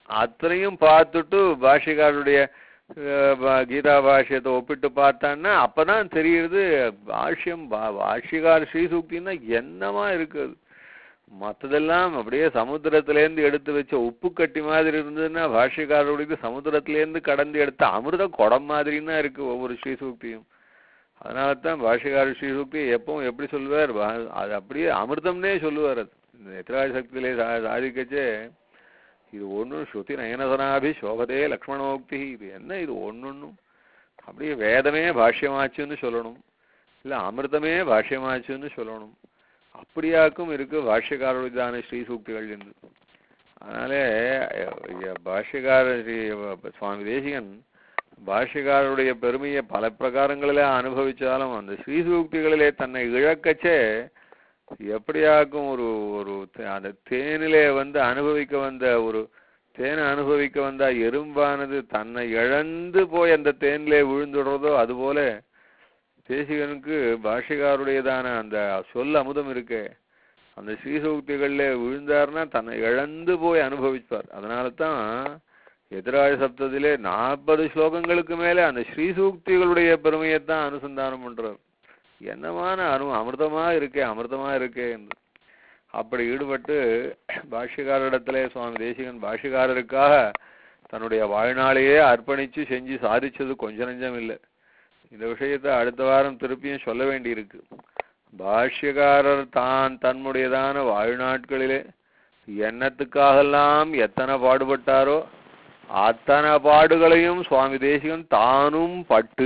அத்தனையும் பார்த்துட்டு பாஷிகாருடைய அஹ், பா- கீதா பாஷ்யத்தை ஒப்பிட்டு பார்த்தான்னா அப்பதான் தெரியுது பாஷ்யம் பா- பாஷ்யகார் ஸ்ரீசூக்தின்னா என்னமா இருக்குது மத்ததெல்லாம் அப்படியே சமுத்திரத்திலேருந்து எடுத்து வச்ச உப்பு கட்டி மாதிரி இருந்ததுன்னா பாஷ்யக்காரருடைய சமுத்திரத்திலேருந்து கடந்து எடுத்த அமிர்த குடம் மாதிரின்னா இருக்கு ஒவ்வொரு ஸ்ரீசூக்தியும் அதனால தான் பாஷ்யக்கார ஸ்ரீசூக்தி எப்பவும் எப்படி சொல்லுவார் பா- அது அப்படியே அமிர்தம்னே சொல்லுவார் அது இந்த எத்திராஜ சக்தியிலே சா சாதிக்கச்சே இது ஒன்றும் ஸ்ருதி நயனசனாபி சோபதே லக்ஷ்மணோக்தி இது என்ன இது ஒன்னொன்னும் அப்படியே வேதமே பாஷ்யமாச்சுன்னு சொல்லணும் இல்ல அமிர்தமே பாஷ்யமாச்சுன்னு சொல்லணும் அப்படியாக்கும் இருக்கு பாஷ்யக்காரருதான ஸ்ரீ சூக்திகள் என்று அதனாலே அஹ், பாஷ்யக்கார ஸ்ரீ சுவாமி தேசிகன் பாஷ்யக்காரருடைய பெருமையை பல பிரகாரங்களிலே அனுபவிச்சாலும் அந்த ஸ்ரீசூக்திகளிலே தன்னை இழக்கச்சே எப்படியாக்கும் ஒரு ஒரு தே- அந்த தேனிலே வந்து அனுபவிக்க வந்த ஒரு தேனை அனுபவிக்க வந்த எறும்பானது தன்னை இழந்து போய் அந்த தேனிலே விழுந்துடுறதோ அதுபோல தேசிகனுக்கு பாஷிகாருடையதான அந்த சொல் அமுதம் இருக்கே அந்த ஸ்ரீசூக்திகளில் விழுந்தார்னா தன்னை இழந்து போய் அனுபவிப்பார் அதனால தான் எதிராய சப்தத்திலே நாற்பது ஸ்லோகங்களுக்கு மேலே அந்த ஸ்ரீசூக்திகளுடைய பெருமையைத்தான் அனுசந்தானம் பண்றார் என்னமான அனு அமிர்தமா இருக்கே அமிர்தமா இருக்கே என்று அப்படி ஈடுபட்டு பாஷ்யக்காரரிடத்திலே சுவாமி தேசிகன் பாஷ்யக்காரருக்காக தன்னுடைய வாழ்நாளையே அர்ப்பணிச்சு செஞ்சு சாதிச்சது கொஞ்ச நஞ்சம் இல்லை இந்த விஷயத்தை அடுத்த வாரம் திருப்பியும் சொல்ல வேண்டியிருக்கு பாஷ்யக்காரர் தான் தன்னுடையதான வாழ்நாட்களிலே எண்ணத்துக்காகலாம் எத்தனை பாடுபட்டாரோ அத்தனை பாடுகளையும் சுவாமி தேசிகன் தானும் பட்டு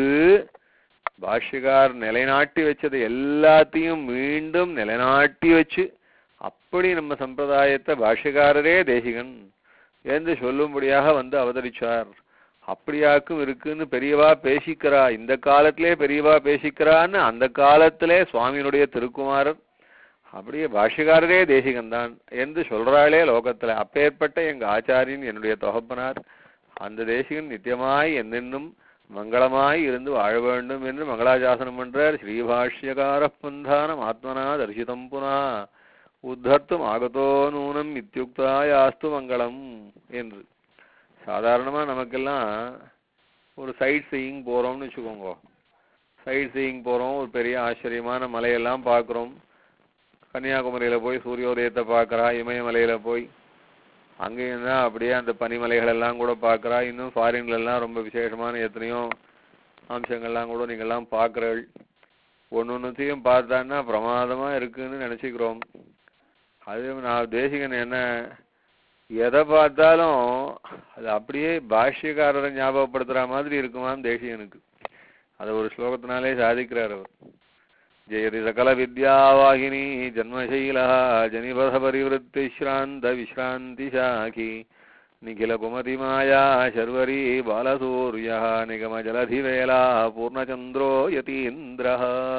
பாஷ்யக்கார் நிலைநாட்டி வச்சது எல்லாத்தையும் மீண்டும் நிலைநாட்டி வச்சு அப்படி நம்ம சம்பிரதாயத்தை பாஷ்யக்காரரே தேசிகன் என்று சொல்லும்படியாக வந்து அவதரிச்சார் அப்படியாக்கும் இருக்குன்னு பெரியவா பேசிக்கிறா இந்த காலத்திலே பெரியவா பேசிக்கிறான்னு அந்த காலத்திலே சுவாமியினுடைய திருக்குமாரர் அப்படியே பாஷ்யக்காரரே தேசிகன் தான் என்று சொல்றாளே லோகத்துல அப்பேற்பட்ட எங்க ஆச்சாரியன் என்னுடைய தொகப்பனார் அந்த தேசிகன் நித்தியமாய் என்னென்னும் மங்களமாய் இருந்து வாழ வேண்டும் என்று மங்களாசாசனம் பண்றார் ஸ்ரீபாஷ்யகார பந்தானம் ஆத்மனா தரிசிதம் புனா உத்தர்த்தும் ஆகதோ நூனம் இத்தியுக்தாயாஸ்து மங்களம் என்று சாதாரணமா நமக்கெல்லாம் ஒரு சைட் சீயிங் போறோம்னு வச்சுக்கோங்க சைட் சீயிங் போறோம் ஒரு பெரிய ஆச்சரியமான மலையெல்லாம் பார்க்குறோம் கன்னியாகுமரியில போய் சூரியோதயத்தை பார்க்கறா இமயமலையில போய் அங்கேயும் தான் அப்படியே அந்த பனிமலைகள் எல்லாம் கூட பார்க்கறா இன்னும் ஃபாரின்ல எல்லாம் ரொம்ப விசேஷமான எத்தனையோ அம்சங்கள்லாம் கூட நீங்கெல்லாம் பார்க்கறள் ஒன்னொன்னுத்தையும் பார்த்தான்னா பிரமாதமா இருக்குன்னு நினைச்சுக்கிறோம் அது நான் தேசிகன் என்ன எதை பார்த்தாலும் அது அப்படியே பாஷ்யக்காரரை ஞாபகப்படுத்துற மாதிரி இருக்குமாம் தேசிகனுக்கு அதை ஒரு ஸ்லோகத்தினாலே சாதிக்கிறார் அவர் ஜெயதி சகல வித்யாவாகினி ஜன்மசைல ஜனிபத பரிவருத்தி ஸ்ராந்த விஸ்ராந்தி சாகி நிகில குமதி மாயா சர்வரி பாலசூரிய நிகம ஜலதிவேலா பூர்ணச்சந்திரோ யதீந்திர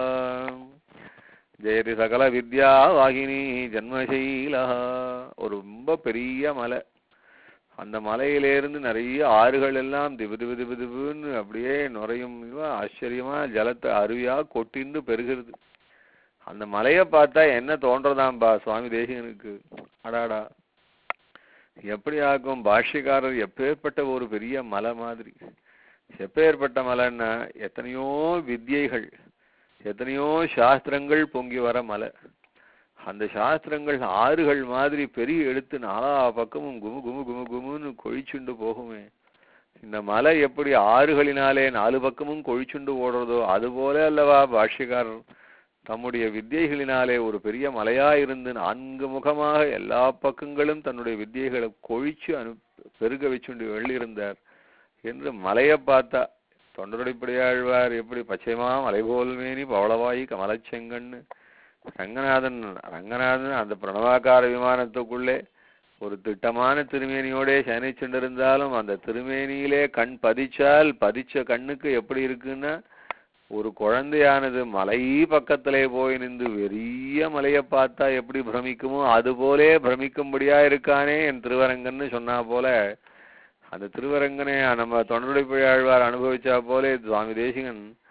ஜெயதி சகல வித்யா வாகினி ஜன்மசைல ஒரு ரொம்ப பெரிய மலை அந்த மலையிலேருந்து நிறைய ஆறுகள் எல்லாம் திபு திபு திபு திபுன்னு அப்படியே நுரையும் இதுவா ஆச்சரியமா ஜலத்தை அருவியா கொட்டின்னு பெருகிறது அந்த மலையை பார்த்தா என்ன தோன்றதாம்பா சுவாமி தேசிகனுக்கு அடாடா எப்படி ஆகும் பாஷ்யக்காரர் எப்பேற்பட்ட ஒரு பெரிய மலை மாதிரி எப்பேற்பட்ட மலைன்னா எத்தனையோ வித்யைகள் எத்தனையோ சாஸ்திரங்கள் பொங்கி வர மலை அந்த சாஸ்திரங்கள் ஆறுகள் மாதிரி பெரிய எடுத்து நாலா பக்கமும் குமு குமு குமு குமுன்னு கொழிச்சுண்டு போகுமே இந்த மலை எப்படி ஆறுகளினாலே நாலு பக்கமும் கொழிச்சுண்டு ஓடுறதோ அதுபோல அல்லவா பாஷ்யக்காரர் தம்முடைய வித்தியைகளினாலே ஒரு பெரிய மலையா இருந்து நான்கு முகமாக எல்லா பக்கங்களும் தன்னுடைய வித்தியைகளை கொழிச்சு அனு பெருக வச்சுண்டு வெளியிருந்தார் என்று மலையை பார்த்தா தொண்டருடைப்படியாழ்வார் எப்படி பச்சைமா மலை போல் மேனி பவளவாயி கமலச்செங்கன்னு ரங்கநாதன் ரங்கநாதன் அந்த பிரணவாகார விமானத்துக்குள்ளே ஒரு திட்டமான திருமேனியோடே சயனிச்சுண்டிருந்தாலும் அந்த திருமேனியிலே கண் பதிச்சால் பதிச்ச கண்ணுக்கு எப்படி இருக்குன்னா ஒரு குழந்தையானது மலை பக்கத்திலே போய் நின்று பெரிய மலையை பார்த்தா எப்படி பிரமிக்குமோ அது போலே பிரமிக்கும்படியா இருக்கானே என் திருவரங்கன்னு சொன்னா போல அந்த திருவரங்கனை நம்ம தொண்டருடைய ஆழ்வார் அனுபவிச்சா போலே சுவாமி தேசிகன்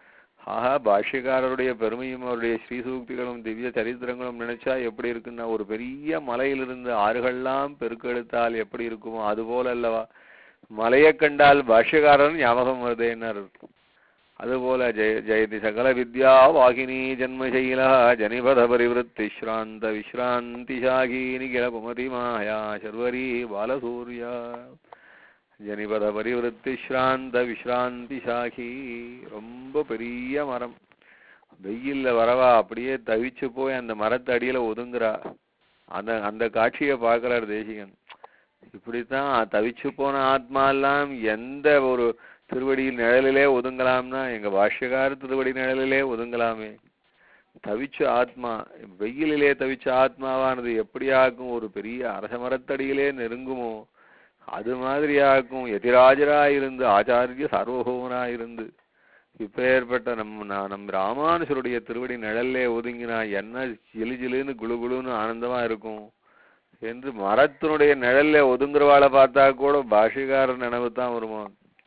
ஆஹா பாஷ்யக்காரருடைய பெருமையும் அவருடைய ஸ்ரீசூக்திகளும் திவ்ய சரித்திரங்களும் நினைச்சா எப்படி இருக்குன்னா ஒரு பெரிய மலையிலிருந்து ஆறுகள்லாம் பெருக்கெடுத்தால் எப்படி இருக்குமோ அது போல அல்லவா மலையை கண்டால் பாஷ்யக்காரன் ஞாபகம் வருதேன்னார் அதுபோல ஜெய ஜெயதி சகல வித்யா வாகினி ஜன்மசைலா ஜனிபத பரிவருத்தி ஸ்ராந்த விஸ்ராந்தி சாகி நிகில குமதி மாயா சர்வரி பாலசூர்யா ஜனிபத பரிவருத்தி ஸ்ராந்த விஸ்ராந்தி சாகி ரொம்ப பெரிய மரம் வெயில்ல வரவா அப்படியே தவிச்சு போய் அந்த மரத்தடியில ஒதுங்குறா அந்த அந்த காட்சியை பார்க்கிறார் தேசிகன் இப்படித்தான் தவிச்சு போன ஆத்மா எல்லாம் எந்த ஒரு திருவடியில் நிழலிலே ஒதுங்கலாம்னா எங்க பாஷ்யக்கார திருவடி நிழலிலே ஒதுங்கலாமே தவிச்ச ஆத்மா வெயிலிலே தவிச்ச ஆத்மாவானது எப்படியாக்கும் ஒரு பெரிய அரச மரத்தடியிலே நெருங்குமோ அது மாதிரியாக்கும் எதிராஜராயிருந்து ஆச்சாரிய சார்வபௌமனாயிருந்து இப்பேற்பட்ட நம் நா- நம் ராமானுஜருடைய திருவடி நிழல்லே ஒதுங்கினா என்ன ஜிலு ஜிலுன்னு குளு குளுன்னு ஆனந்தமா இருக்கும் என்று மரத்தினுடைய நிழல்ல ஒதுங்குறவாளை பார்த்தா கூட பாஷிகாரர் நினைவு தான் வருமா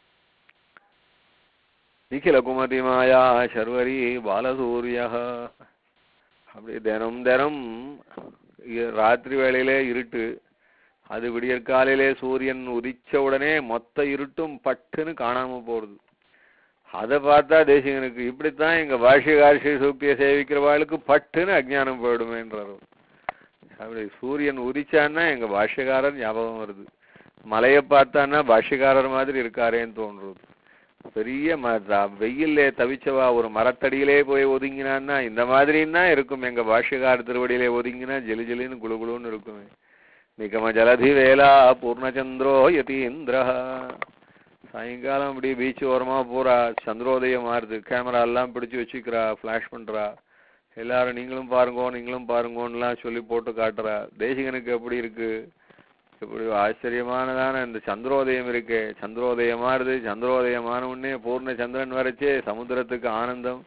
நிখিல குமதி மாயா சர்வரி பாலசூரியா அப்படி தினம் தினம் இ- ராத்திரி வேளையிலே இருட்டு அது விடியற் காலையிலே சூரியன் உதிச்ச உடனே மொத்த இருட்டும் பட்டுன்னு காணாம போறது அதை பார்த்தா தேசிகனுக்கு இப்படித்தான் எங்க பாஷ்யகார ஸ்ரீ சூக்தியை சேவிக்கிறவாளுக்கு பட்டுன்னு அஜ்ஞானம் போயிடுமேன்றாரு அப்படி சூரியன் உதிச்சான்னா எங்க பாஷ்யக்காரர் ஞாபகம் வருது மலையை பார்த்தான்னா பாஷ்யக்காரர் மாதிரி இருக்காரேன்னு தோன்றுறது பெரிய ம த- வெயில்ல தவிச்சவா ஒரு மரத்தடியிலே போய் ஒதுங்கினான்னா இந்த மாதிரின்னா இருக்கும் எங்க பாஷ்யக்கார திருவடியிலே ஒதுங்கினா ஜெலி ஜெலின்னு குளு குளுன்னு இருக்குமே நிகம ஜலதி வேலா பூர்ணச்சந்திரோ யதீந்திரா சாயங்காலம் அப்படி பீச் ஓரமா போறா சந்திரோதயம் மாறுது கேமரா எல்லாம் பிடிச்சு வச்சுக்கிறா ஃபிளாஷ் பண்றா எல்லாரும் நீங்களும் பாருங்கோ நீங்களும் பாருங்கோன்னுலாம் சொல்லி போட்டு காட்டுறா தேசிகனுக்கு எப்படி இருக்கு இப்படி ஆச்சரியமானதான இந்த சந்திரோதயம் இருக்கே சந்திரோதயம் மாறுது சந்திரோதயமான உடனே பூர்ண சந்திரன் வரைச்சே சமுத்திரத்துக்கு ஆனந்தம்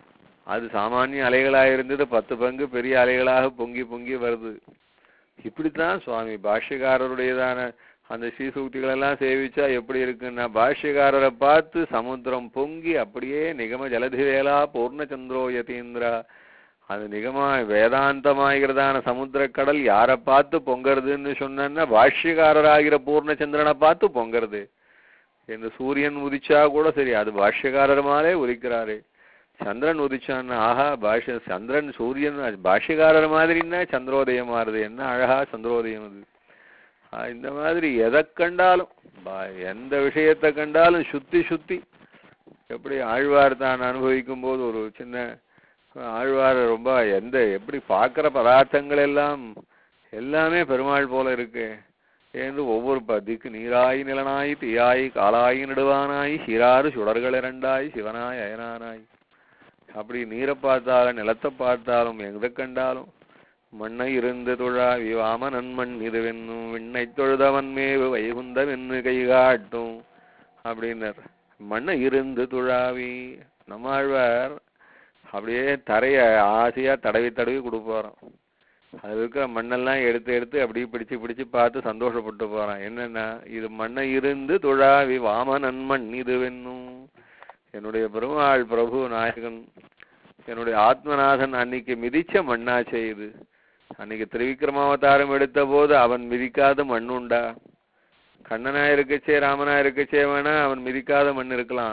அது சாமானிய அலைகளாக இருந்தது பத்து பங்கு பெரிய அலைகளாக பொங்கி பொங்கி வருது இப்படித்தான் சுவாமி பாஷ்யக்காரருடையதான அந்த ஸ்ரீசூக்திகள் எல்லாம் சேவிச்சா எப்படி இருக்குன்னா பாஷ்யக்காரரை பார்த்து சமுத்திரம் பொங்கி அப்படியே நிகம ஜலதிவேலா பூர்ணச்சந்திரோ யதீந்திரா அது நிகமா வேதாந்தமாகிறதான சமுத்திரக்கடல் யாரை பார்த்து பொங்கறதுன்னு சொன்னா பாஷ்யக்காரராகிற பூர்ணச்சந்திரனை பார்த்து பொங்கறது இந்த சூரியன் உதிச்சா கூட சரி அது பாஷ்யக்காரர் மாலே உதிக்கிறாரே சந்திரன் உதிச்சான்னா ஆஹா பாஷ்ய சந்திரன் சூரியன் அது பாஷ்யக்காரர் மாதிரின்னா சந்திரோதயம் மாறுது என்ன அழகா சந்திரோதயம் அது ஆஹ் இந்த மாதிரி எதை கண்டாலும் பா- எந்த விஷயத்தை கண்டாலும் சுத்தி சுத்தி எப்படி ஆழ்வார் தான் அனுபவிக்கும் போது ஒரு சின்ன ஆழ்வார் ரொம்ப எந்த எப்படி பார்க்கிற பதார்த்தங்கள் எல்லாம் எல்லாமே பெருமாள் போல இருக்கு என்று ஒவ்வொரு பதிக்கு நீராய் நிலனாய் தீயாய் காலாய் நடுவானாய் சீராறு சுடர்கள் இரண்டாய் சிவனாய் அயனானாய் அப்படி நீரை பார்த்தாலும் நிலத்தை பார்த்தாலும் எதை கண்டாலும் மண்ணை இருந்து துழாவி வாமனன் மண் இதுவென்னும் விண்ணை தொழுதவன் மேவு வைகுந்தவென்னு கைகாட்டும் அப்படின்னர் மண்ணை இருந்து துழாவி நம்மாழ்வார் அப்படியே தரைய ஆசையா தடவி தடவி கொடுப்பாராம் அது இருக்கிற மண்ணெல்லாம் எடுத்து எடுத்து அப்படியே பிடிச்சு பிடிச்சு பார்த்து சந்தோஷப்பட்டு போறான் என்னன்னா இது மண்ணை இருந்து துழாவி வாமனன் மண் இதுவென்னும் என்னுடைய பெருமாள் பிரபு நாயகன் என்னுடைய ஆத்மநாதன் அன்னைக்கு மிதிச்ச மண்ணாச்சே இது அன்னைக்கு திரிவிக்ரமாவதாரம் எடுத்த போது அவன் மிதிக்காத மண் உண்டா கண்ணனா இருக்கச்சே ராமனா இருக்கச்சே வேணா அவன் மிதிக்காத மண் இருக்கலாம்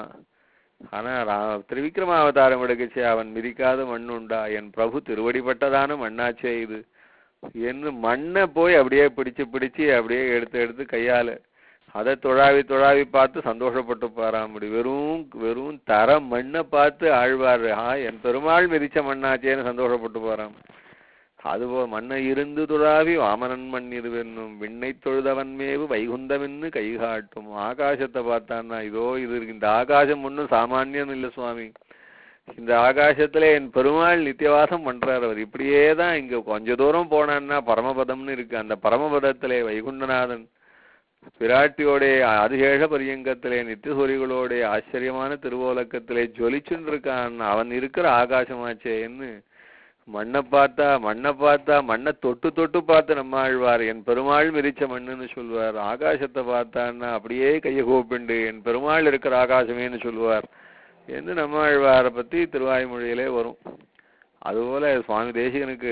ஆனா ரா- திரிவிக்ரமாவதாரம் எடுக்கச்சே அவன் மிதிக்காத மண் உண்டா என் பிரபு திருவடிப்பட்டதான மண்ணாச்சே இது என்று மண்ணை போய் அப்படியே பிடிச்சு பிடிச்சு அப்படியே எடுத்து எடுத்து கையால அதை தொழாவி தொழாவி பார்த்து சந்தோஷப்பட்டு பாராம் அப்படி வெறும் வெறும் தர மண்ணை பார்த்து ஆழ்வார் ஆ என் பெருமாள் மிதிச்ச மண்ணாச்சேன்னு சந்தோஷப்பட்டு போறான் அதுபோ மண்ணை இருந்து துழாவி வாமனன் மண் இதுவென்னும் விண்ணை தொழுதவன் மேவு வைகுந்தமென்னு கைகாட்டும் ஆகாசத்தை பார்த்தான்னா இதோ இது இருக்கு. இந்த ஆகாசம் ஒன்றும் சாமானியம் இல்லை சுவாமி இந்த ஆகாசத்துல என் பெருமாள் நித்தியவாசம் பண்றாரு அவர் இப்படியே தான் இங்க கொஞ்ச தூரம் போனான்னா பரமபதம்னு இருக்கு அந்த பரமபதத்திலே வைகுண்டநாதன் பிராட்டியோடைய அதிசேஷ பரியங்கத்திலே நித்தியசூரிகளோட ஆச்சரியமான திருவோலக்கத்திலே ஜொலிச்சுன்னு இருக்கான் அவன் இருக்கிற ஆகாசமாச்சேன்னு மண்ணை பார்த்தா மண்ணை பார்த்தா மண்ணை தொட்டு தொட்டு பார்த்து நம்ம ஆழ்வார் என் பெருமாள் மிதிச்ச மண்ணுன்னு சொல்வார் ஆகாசத்தை பார்த்தான்னா அப்படியே கையை கூப்பிண்டு என் பெருமாள் இருக்கிற ஆகாசமேன்னு சொல்லுவார் என்று நம்மாழ்வாரை பத்தி திருவாய்மொழியிலே வரும் அதுபோல சுவாமி தேசிகனுக்கு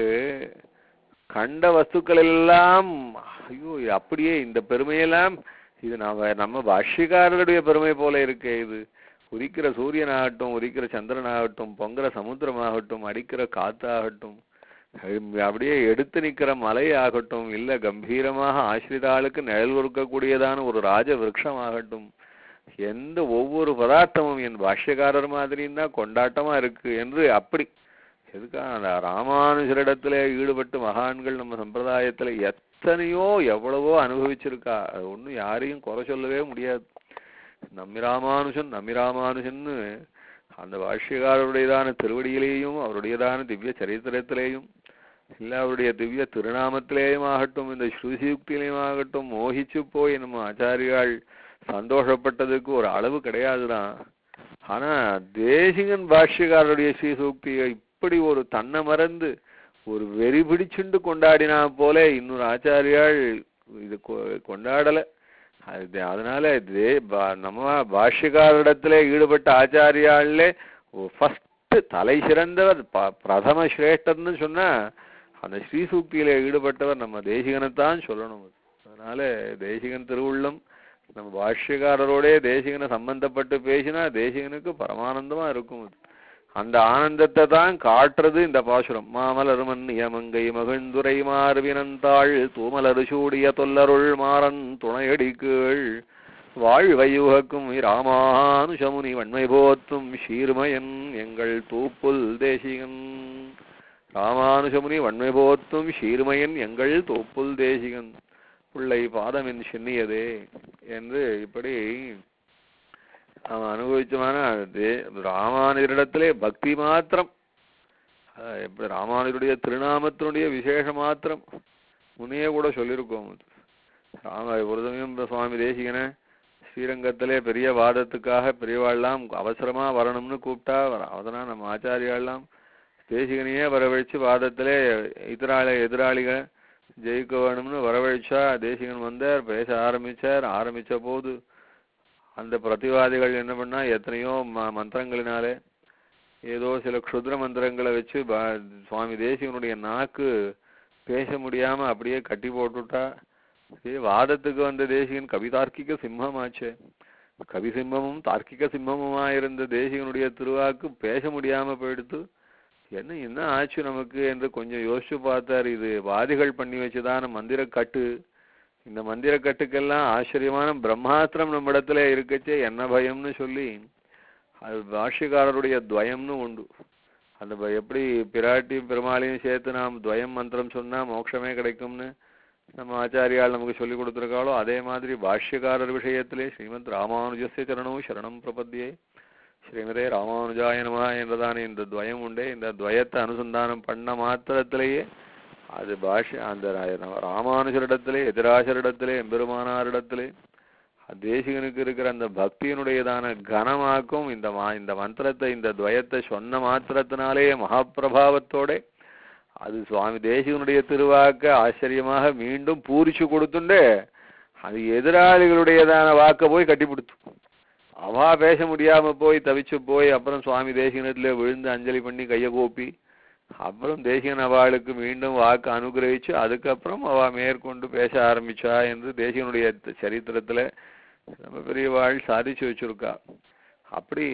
கண்ட வஸ்துக்கள் எல்லாம் ஐயோ இது அப்படியே இந்த பெருமையெல்லாம் இது நம்ம நம்ம பாஷ்யக்காரருடைய பெருமை போல இருக்கே இது உதிக்கிற சூரியனாகட்டும் உதிக்கிற சந்திரனாகட்டும் பொங்குற சமுத்திரமாகட்டும் அடிக்கிற காத்தாகட்டும் அஹ் அப்படியே எடுத்து நிக்கிற மலை ஆகட்டும் இல்ல கம்பீரமாக ஆசிரிதாளுக்கு நிழல் கொடுக்கக்கூடியதான ஒரு ராஜ விருட்சமாகட்டும் எந்த ஒவ்வொரு பதார்த்தமும் என் பாஷ்யக்காரர் மாதிரியும் தான் கொண்டாட்டமா இருக்கு என்று அப்படி எதுக்காக அந்த ராமானுஜரிடத்துல ஈடுபட்டு மகான்கள் நம்ம சம்பிரதாயத்துல எத்தனையோ எவ்வளவோ அனுபவிச்சிருக்கா அது ஒண்ணும் யாரையும் குறை சொல்லவே முடியாது நம்மி ராமானுஜன் நம்மி ராமானுஜன்னு அந்த பாஷ்யக்காரருடையதான திருவடியிலேயும் அவருடையதான திவ்ய சரித்திரத்திலேயும் இல்ல அவருடைய திவ்ய திருநாமத்திலேயும் ஆகட்டும் இந்த ஸ்ருதியுக்தியிலையும் ஆகட்டும் மோகிச்சு போய் நம்ம ஆச்சாரியாள் சந்தோஷப்பட்டதுக்கு ஒரு அளவு கிடையாதுதான் ஆனா தேசிகன் பாஷ்யக்காரருடைய ஸ்ரீசூக்தியை இப்படி ஒரு தன்னை மறந்து ஒரு வெறி பிடிச்சுண்டு கொண்டாடினா போல இன்னொரு ஆச்சாரியாள் இது கொ- கொண்டாடல அது அதனால தே பா- நம்ம பாஷ்யக்காரரிடத்துல ஈடுபட்ட ஆச்சாரியாள்ல ஃபர்ஸ்ட் தலை சிறந்தவர் ப- பிரதம சிரேஷ்டர்னு சொன்னா அந்த ஸ்ரீசூக்தியில ஈடுபட்டவர் நம்ம தேசிகனைத்தான் சொல்லணும் அதனால தேசிகன் திருவுள்ளம் நம்ம பாஷ்யக்காரரோடே தேசிகனை சம்பந்தப்பட்டு பேசினா தேசிகனுக்கு பரமானந்தமா இருக்கும் அது. அந்த ஆனந்தத்தை தான் காட்டுறது இந்த பாசுரம் மாமலர் நியமங்கை மகிழ்ந்துரை மார்வினந்தாள் தூமலரு சூடிய தொல்லருள் மாறன் துணையடி கீழ் வாழ்வையுகக்கும் ராமானுஷமுனி வன்மை போத்தும் சீர்மயன் எங்கள் தூப்புல் தேசிகன் ராமானுஷமுனி வன்மை போத்தும் சீர்மயன் எங்கள் தோப்புல் தேசிகன் பிள்ளை பாதமின் சின்னியதே என்று இப்படி அவன் அனுபவிச்சமான தே- ராமானுஜரிடத்திலே பக்தி மாத்திரம் அஹ் எப்படி ராமானுஜருடைய திருநாமத்தினுடைய விசேஷ மாத்திரம் முன்னையே கூட சொல்லியிருக்கோம் அது. ராம ஒரு சமயம் இந்த சுவாமி தேசிகனை ஸ்ரீரங்கத்திலே பெரிய வாதத்துக்காக பெரியவாள்லாம் அவசரமா வரணும்னு கூப்பிட்டா வர- அதனால் நம்ம ஆச்சாரியாள்லாம் தேசிகனையே வரவழைச்சு வாதத்திலே எதிராளி எதிராளிகளை ஜெயிக்க வேணும்னு வரவழைச்சா தேசிகன் வந்தார் பேச ஆரம்பிச்சார் ஆரம்பிச்ச போது அந்த பிரதிவாதிகள் என்ன பண்ணா எத்தனையோ ம- மந்திரங்களினாலே ஏதோ சில க்ஷுத்ர மந்திரங்களை வச்சு பா- சுவாமி தேசிகனுடைய நாக்கு பேச முடியாம அப்படியே கட்டி போட்டுட்டா இதே வாதத்துக்கு வந்த தேசிகன் கவிதார்க்கிக சிம்மமாச்சே கவி சிம்மமும் தார்க்கிக சிம்மமுமா இருந்த தேசிகனுடைய திருவாக்கு பேச முடியாம போயிடுத்து என்ன என்ன ஆச்சு நமக்கு என்று கொஞ்சம் யோசிச்சு பார்த்தார் இது வாதிகள் பண்ணி வச்சுதான மந்திர கட்டு இந்த மந்திர கட்டுக்கெல்லாம் ஆச்சரியமான பிரம்மாஸ்திரம் நம்ம இடத்துல இருக்கச்சே என்ன பயம்னு சொல்லி அது பாஷ்யக்காரருடைய துவயம்னு உண்டு அந்த ப- எப்படி பிராட்டியும் பெருமாளையும் சேர்த்து நாம் துவயம் மந்திரம் சொன்னா மோட்சமே கிடைக்கும்னு நம்ம ஆச்சாரியால் நமக்கு சொல்லி கொடுத்துருக்காளோ அதே மாதிரி பாஷ்யக்காரர் விஷயத்திலே ஸ்ரீமத் ராமானுஜஸ்ய சரணம் சரணம் பிரபத்தியே ஸ்ரீமதே ராமானுஜாய நமஹ என்றதான இந்த துவயம் உண்டே இந்த துவயத்தை அனுசந்தானம் பண்ண மாத்திரத்திலேயே அது பாஷ்ய அந்த ரா- நம்ம ராமானுஜரிடத்திலே எதிராசரிடத்திலே எம்பெருமானாரிடத்திலே தேசிகனுக்கு இருக்கிற அந்த பக்தியினுடையதான கனமாக்கும் இந்த மா இந்த மந்திரத்தை இந்த துவயத்தை சொன்ன மாத்திரத்தினாலேயே மகாபிரபாவத்தோட அது சுவாமி தேசிகனுடைய திருவாக்க ஆச்சரியமாக மீண்டும் பூரிச்சு கொடுத்துண்டு அது எதிராளிகளுடையதான வாக்க போய் கட்டிப்பிடுத்து அவா பேச முடியாம போய் தவிச்சு போய் அப்புறம் சுவாமி தேசிகனத்துல விழுந்து அஞ்சலி பண்ணி கைய கூப்பி அப்புறம் தேசிகன் அவளுக்கு மீண்டும் வாக்கு அனுகிரகிச்சு அதுக்கப்புறம் அவ மேற்கொண்டு பேச ஆரம்பிச்சா என்று தேசிகனுடைய த- சரித்திரத்துல நம்ம பெரியவாள் சாதிச்சு வச்சிருக்கா அப்படி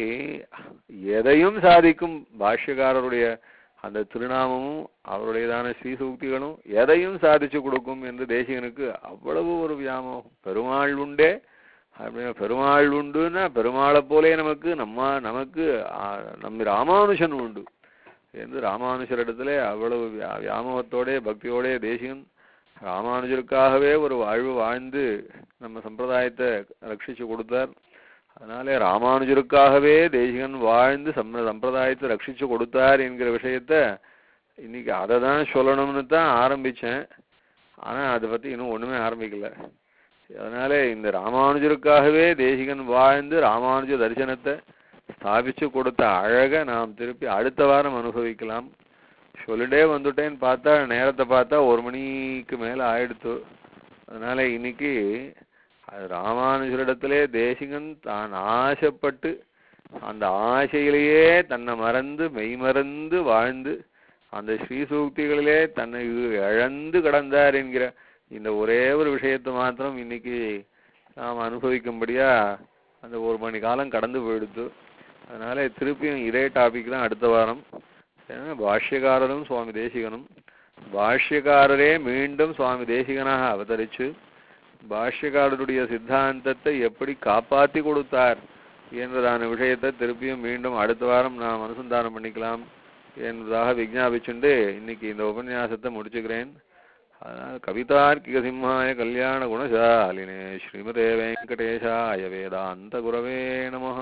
எதையும் சாதிக்கும் பாஷ்யக்காரருடைய அந்த திருநாமமும் அவருடையதான ஸ்ரீசூக்திகளும் எதையும் சாதிச்சு கொடுக்கும் என்று தேசிகனுக்கு அவ்வளவு ஒரு வியாமோகம் பெருமாள் உண்டே அப்படின்னா பெருமாள் உண்டுன்னா பெருமாளை போலே நமக்கு நம்ம நமக்கு ஆ, நம்ம ராமானுஜன் உண்டு என்று ராமானுஜரிடத்துல அவ்வளவு வியா- வியாமோகத்தோட பக்தியோட தேசிகன் ராமானுஜருக்காகவே ஒரு வாழ்வு வாழ்ந்து நம்ம சம்பிரதாயத்தை ரட்சிச்சு கொடுத்தார் அதனாலே ராமானுஜருக்காகவே தேசிகன் வாழ்ந்து சம்ப சம்பிரதாயத்தை ரட்சிச்சு கொடுத்தார் என்கிற விஷயத்த இன்னைக்கு அதை தான் சொல்லணும்னு தான் ஆரம்பிச்சேன் ஆனா அதை பத்தி இன்னும் ஒண்ணுமே ஆரம்பிக்கல அதனால இந்த ராமானுஜருக்காகவே தேசிகன் வாழ்ந்து ராமானுஜ தரிசனத்தை ஸ்தாபிச்சு கொடுத்த அழக நாம் திருப்பி அடுத்த வாரம் அனுபவிக்கலாம் சொல்லிட்டே வந்துட்டேன்னு பார்த்தா நேரத்தை பார்த்தா ஒரு மணிக்கு மேல ஆயிடுத்து அதனால இன்னைக்கு அது ராமானுஜரிடத்திலே தேசிகன் தான் ஆசைப்பட்டு அந்த ஆசையிலேயே தன்னை மறந்து மெய்மறந்து வாழ்ந்து அந்த ஸ்ரீசூக்திகளிலே தன்னை இழந்து கடந்தார் என்கிற இந்த ஒரே ஒரு விஷயத்தை மாத்திரம் இன்னைக்கு நாம் அனுபவிக்கும்படியா அந்த ஒரு மணி காலம் கடந்து போயிடுத்து அதனால திருப்பியும் இதே டாபிக் தான் அடுத்த வாரம் ஏன்னா பாஷ்யக்காரரும் சுவாமி தேசிகனும் பாஷ்யக்காரரே மீண்டும் சுவாமி தேசிகனாக அவதரிச்சு பாஷ்யக்காரருடைய சித்தாந்தத்தை எப்படி காப்பாத்தி கொடுத்தார் என்றதான விஷயத்தை திருப்பியும் மீண்டும் அடுத்த வாரம் நாம் அனுசந்தானம் பண்ணிக்கலாம் என்பதாக விஜாபிச்சுண்டு இன்னைக்கு இந்த உபன்யாசத்தை முடிச்சுக்கிறேன் அதனால் கவிதார்க்கிக சிம்ஹாய கல்யாண குணசாலினே ஸ்ரீமதே வெங்கடேஷாய வேதாந்த குரவே நமஹ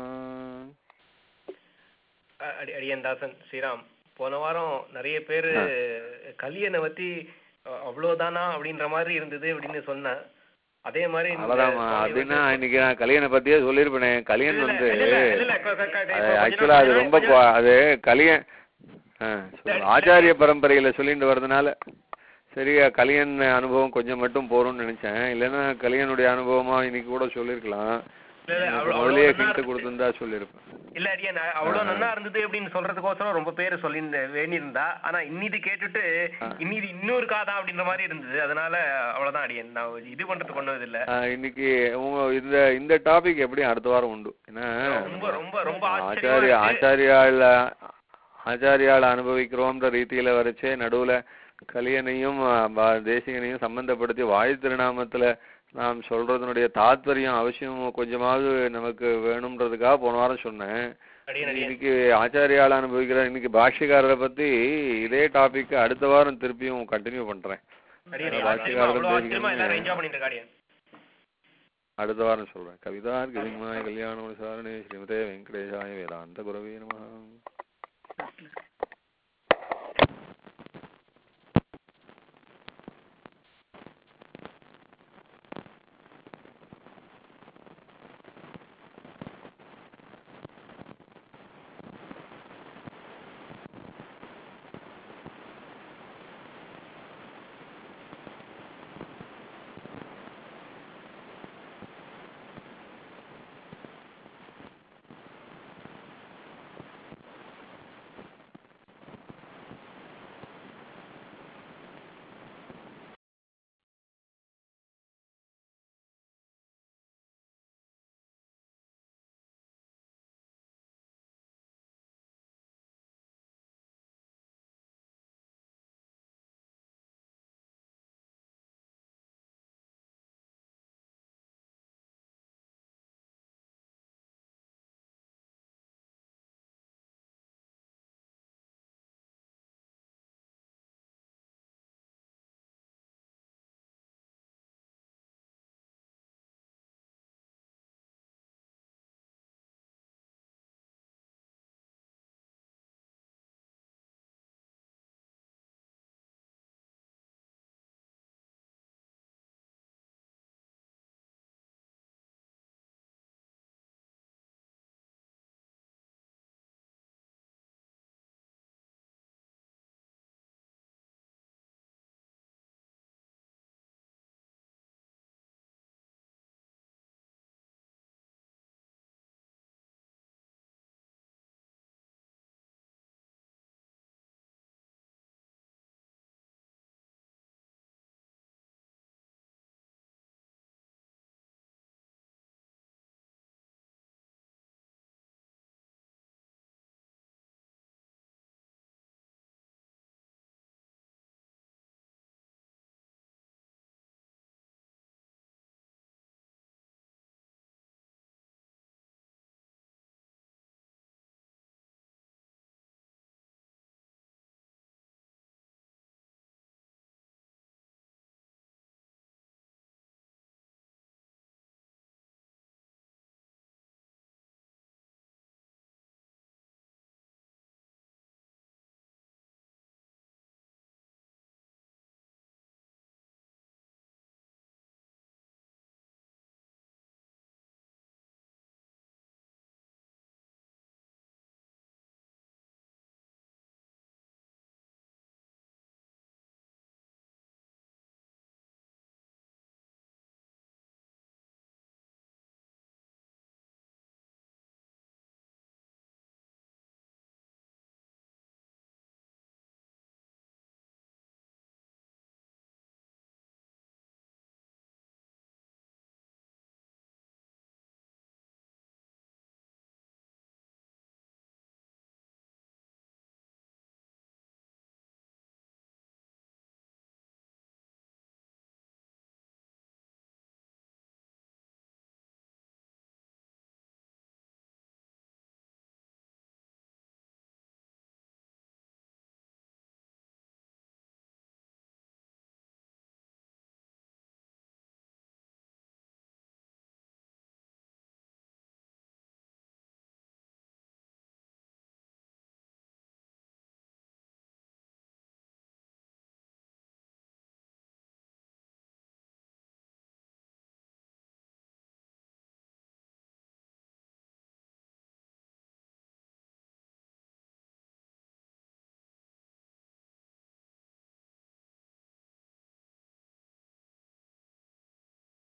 அ- அடி அடியன் தாசன் ஸ்ரீராம் போன வாரம் நிறைய பேர் கலியனை பத்தி அ- அவ்வளவுதானா அப்படின்ற மாதிரி இருந்தது அப்படின்னு சொன்னேன் அதே மாதிரி இந்த அவ்வளவுதாம்மா சுவாமி அப்படின்னா வந்து- இன்னைக்கு நான் கலியனை பத்தியே சொல்லியிருப்பேனே கலியன் இல்ல, வந்து இல்ல, இல்ல, இல்ல, க- க- க- இப்ப கொஞ்ச ஆக்சுவலா அது நாள் ரொம்ப கொஞ்ச பா- அது கலியன் ஆ, சொல்லுங்க. ஆச்சாரிய பரம்பரையில சொல்லிட்டு வர்றதுனால சரியா கலியன் அனுபவம் கொஞ்சம் மட்டும் போறோம்னு நினைச்சேன் இல்லைன்னா கலியனுடைய அனுபவமா இன்னைக்கு கூட சொல்லியிருக்கலாம் இல்ல, இல்ல, அவ்வளவு- முதல்லயே அவ்வளவு ஹிண்ட் நல்லா கொடுத்திருந்தா சொல்லியிருப்பேன் இல்ல அடியன் அவ்வளவு நல்லா இருந்தது அப்படின்னு சொல்றதுக்கோசரம் ரொம்ப பேர் சொல்லி வேண்டியிருந்தா ஆனா இன்னிது கேட்டுட்டு இன்னிது இன்னொரு காதா அப்படின்ற மாதிரி இருந்தது அதனால அவ்வளவுதான் அடியன் நான் இது பண்றதுக்கு ஒண்ணும் இல்ல ஆ, இன்னைக்கு உங்க இந்த இந்த டாபிக் எப்படியும் அடுத்த வாரம் உண்டு ஏன்னா ரொம்ப ரொம்ப ரொம்ப ஆச்சரியமா ஆச்சாரிய இருக்கு. ஆச்சாரியால ஆச்சாரியால அனுபவிக்கிறோம்ன்ற ரீதியில வரைச்சே நடுவுல கலியனையும் ஆ, பா- தேசிகனையும் சம்பந்தப்படுத்தி வாயு திருநாமத்துல நாம் சொல்றதனுடைய தாத்பரியம் அவசியம் கொஞ்சமாவது நமக்கு வேணும்ன்றதுக்காக போன வாரம் சொன்னேன் அடியன் அடியன் இன்னைக்கு ஆச்சாரியால அனுபவிக்கிற இன்னைக்கு பாஷ்யக்காரரை பத்தி இதே டாபிக் அடுத்த வாரம் திருப்பியும் கண்டினியூ பண்றேன் அடியன் அதான் ஆச்சரியமா அவ்வளவு பாஷ்யக்காரரும் ஆச்சரியமா எல்லாரும் தேசிகனும் என்ஜாய் பண்ணிட்டு இருக்கா அடியன் அடுத்த வாரம் சொல்றேன் கவிதா கவிமாய கல்யாண சாரணே ஸ்ரீமதே வெங்கடேஷாய வேதாந்த குரவே நம